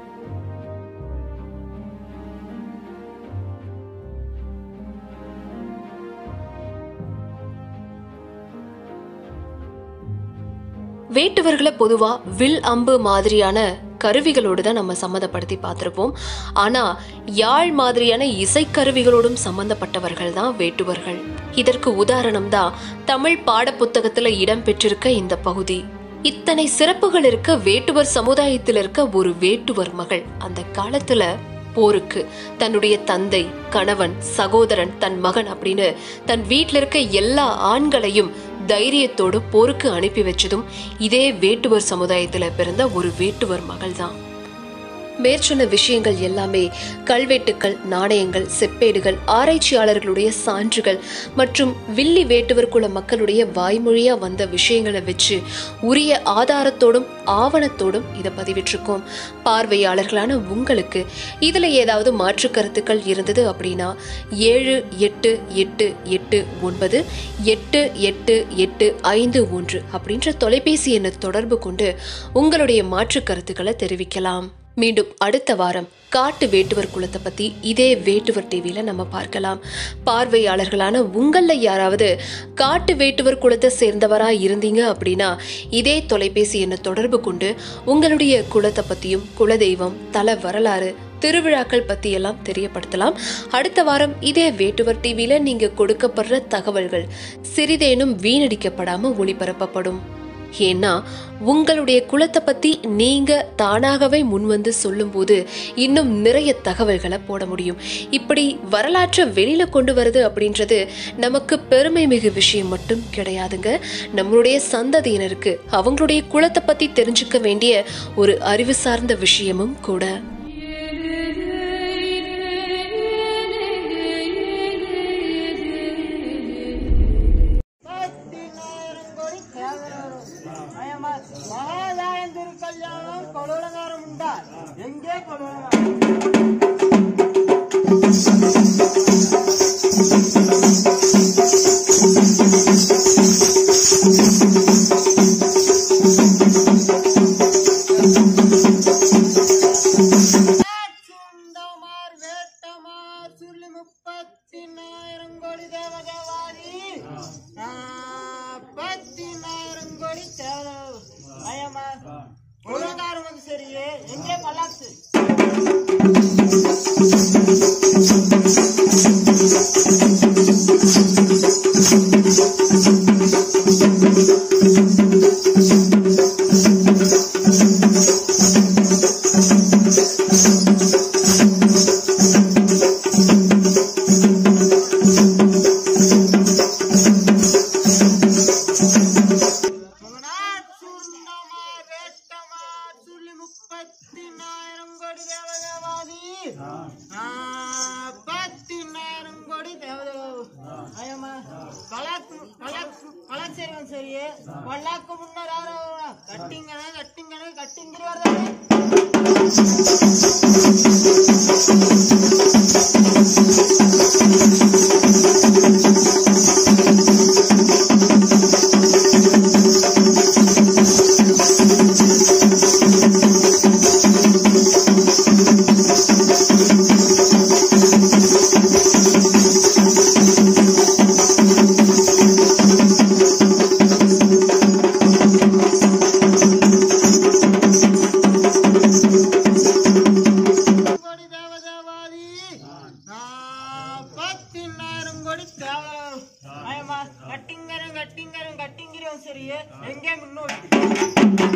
வேட்டுவர்களை பொதுவா வில் அம்பு மாதிரியான கருவிகளோடு தான் நம்ம சம்மந்தப்படுத்தி பார்த்திருப்போம் ஆனா யாழ் மாதிரியான இசைக்கருவிகளோடும் சம்பந்தப்பட்டவர்கள் தான் வேட்டுவர்கள் இதற்கு உதாரணம் தான் தமிழ் பாடப்புத்தகத்துல இடம் பெற்றிருக்க இந்த பகுதி இத்தனை சிறப்புகள் இருக்க வேட்டுவர் சமுதாயத்தில் இருக்க ஒரு வேட்டுவர் மகள் அந்த காலத்துல போருக்கு தன்னுடைய தந்தை கணவன் சகோதரன் தன் மகன் அப்படின்னு தன் வீட்டில் இருக்க எல்லா ஆண்களையும் தைரியத்தோடு போருக்கு அனுப்பி வச்சதும் இதே வேட்டுவர் சமுதாயத்துல பிறந்த ஒரு வேட்டுவர் மகள்தான் மேற்சொன்ன விஷயங்கள் எல்லாமே கல்வெட்டுக்கள் நாணயங்கள் செப்பேடுகள் ஆராய்ச்சியாளர்களுடைய சான்றுகள் மற்றும் வில்லி வேட்டுவர் குல மக்களுடைய வாய்மொழியா வந்த விஷயங்களை வச்சு உரிய ஆதாரத்தோடும் ஆவணத்தோடும் இதை பதிவிட்டிருக்கோம் பார்வையாளர்களான உங்களுக்கு இதுல ஏதாவது மாற்று கருத்துக்கள் இருந்தது அப்படின்னா ஏழு எட்டு எட்டு எட்டு ஒன்பது எட்டு எட்டு எட்டு ஐந்து ஒன்று அப்படின்ற தொலைபேசி எண்ணை தொடர்பு கொண்டு உங்களுடைய மாற்று கருத்துக்களை தெரிவிக்கலாம் மீண்டும் அடுத்த வாரம் காட்டு வேட்டுவர் குலத்தை பத்தி இதே வேட்டுவர் டிவியில நம்ம பார்க்கலாம் பார்வையாளர்களான உங்கள யாராவது காட்டு வேட்டுவர் குலத்தை சேர்ந்தவரா இருந்தீங்க அப்படின்னா இதே தொலைபேசி எண்ணை தொடர்பு கொண்டு உங்களுடைய குலத்தை பத்தியும் குலதெய்வம் தல வரலாறு திருவிழாக்கள் பத்தி எல்லாம் தெரியப்படுத்தலாம் அடுத்த வாரம் இதே வேட்டுவர் டிவியில நீங்க கொடுக்கப்படுற தகவல்கள் சிறிதேனும் வீணடிக்கப்படாம ஒளிபரப்பப்படும் ஏன்னா உங்களுடைய குலத்தை பத்தி நீங்க தானாகவே முன்வந்து சொல்லும்போது இன்னும் நிறைய தகவல்களை போட முடியும் இப்படி வரலாற்றை வெளியில கொண்டு வருது அப்படின்றது நமக்கு பெருமை மிகு விஷயம் மட்டும் கிடையாதுங்க நம்மளுடைய சந்ததியினருக்கு அவங்களுடைய குலத்தை பத்தி தெரிஞ்சுக்க வேண்டிய ஒரு அறிவு சார்ந்த விஷயமும் கூட பத்தினாயிரம் கோடி தேவரும் அயமா மகாதாயம் திருக்கல்யாணம் கொடோலங்காரம் உண்டா எங்கே கொடோலங்காரம் சுண்டமார் வேட்டமார் சுள்ளி முப்பத்தினாயிரம் கோடி தேவதேவாதி பத்தினாயிரம் கோடி தேவதேவ அயமா கொடோலங்காரம் வந்து சரியே எங்கே பல்லாத்து சுண்டமார் வேட்டமார் சுள்ளி முப்பத்தினாயிரம் கோடி தேவதேவாதி பத்தினாயிரம் கோடி தேவதேவ அயமா கலாக்கு கலாக்கு கலாச்சாரம் சரியே பல்லாக்கு முன்னர் யாரோ கட்டிங்கன கட்டிங்கன கட்டிங்கிரி வரதானே கோடி தேவதேவாதி பத்தினாயிரம் கோடி தேவ அயமா கட்டிங்கரம் கட்டிங்கரம் கட்டிங்கிறோம் சரியே எங்கே முன்னோடி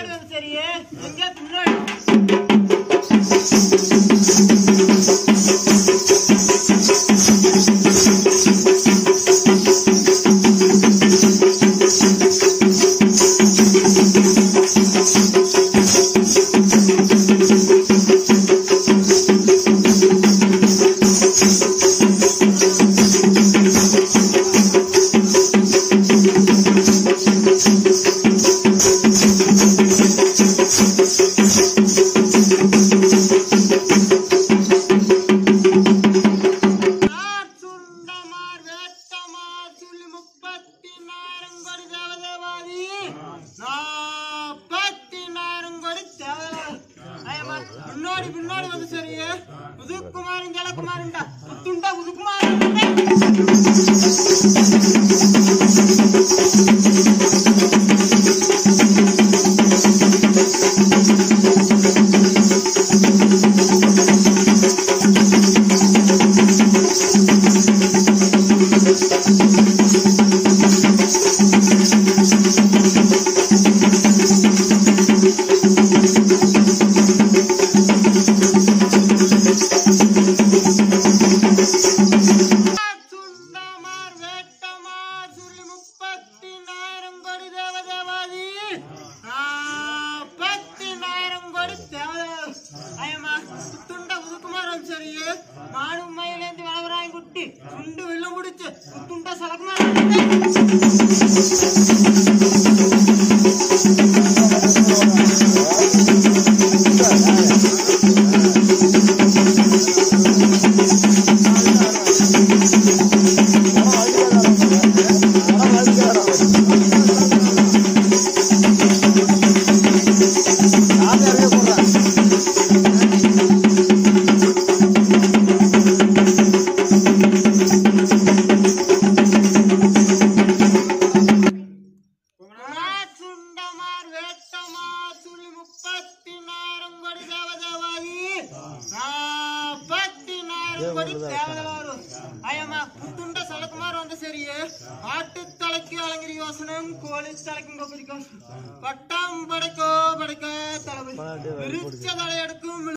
முன்னோடி வந்து சரி எங்கே பின்னாடி சுண்டமார் வேட்டமார் சொல்லி முப்பத்தி நாரங்கொடி தேவதேவாதி நாற்பத்தி நாரங்கொடி தேவதேவா முன்னாடி பின்னாடி வந்து சரி புதுக்குமாரன் ஜலகுமாரன்டா புத்துண்டா புதுக்குமாரன் சுண்டமார் வேட்டமார் சொல்லி முப்பத்தி நாரங்கொடி தேவதேவாதி நாற்பத்தி நாரங்கொடி தேவதேவா புத்துண்ட புதுக்குமாரன் சரி மாடு மயிலேந்து வளவராய் குட்டி சுண்டு வெள்ளம் முடிச்சு புத்துண்ட சலக்குமாரன் சுண்டமார் வேட்டமார் சொல்லி முப்பத்தி நாரங்கொடி தேவதேவாதி நாற்பத்தி நாரங்கொடி தேவதேவாரு அயமா புத்துண்ட சலக்குமார் வந்து சரியே ஆட்டு தலைக்கு அலங்கிரி யோசனம் கோழி தலைக்கும் கொப்பரிக்கும் பட்டாம் படைக்கோ படைக்க தளபதி விரிச்ச தலையெடுக்கும்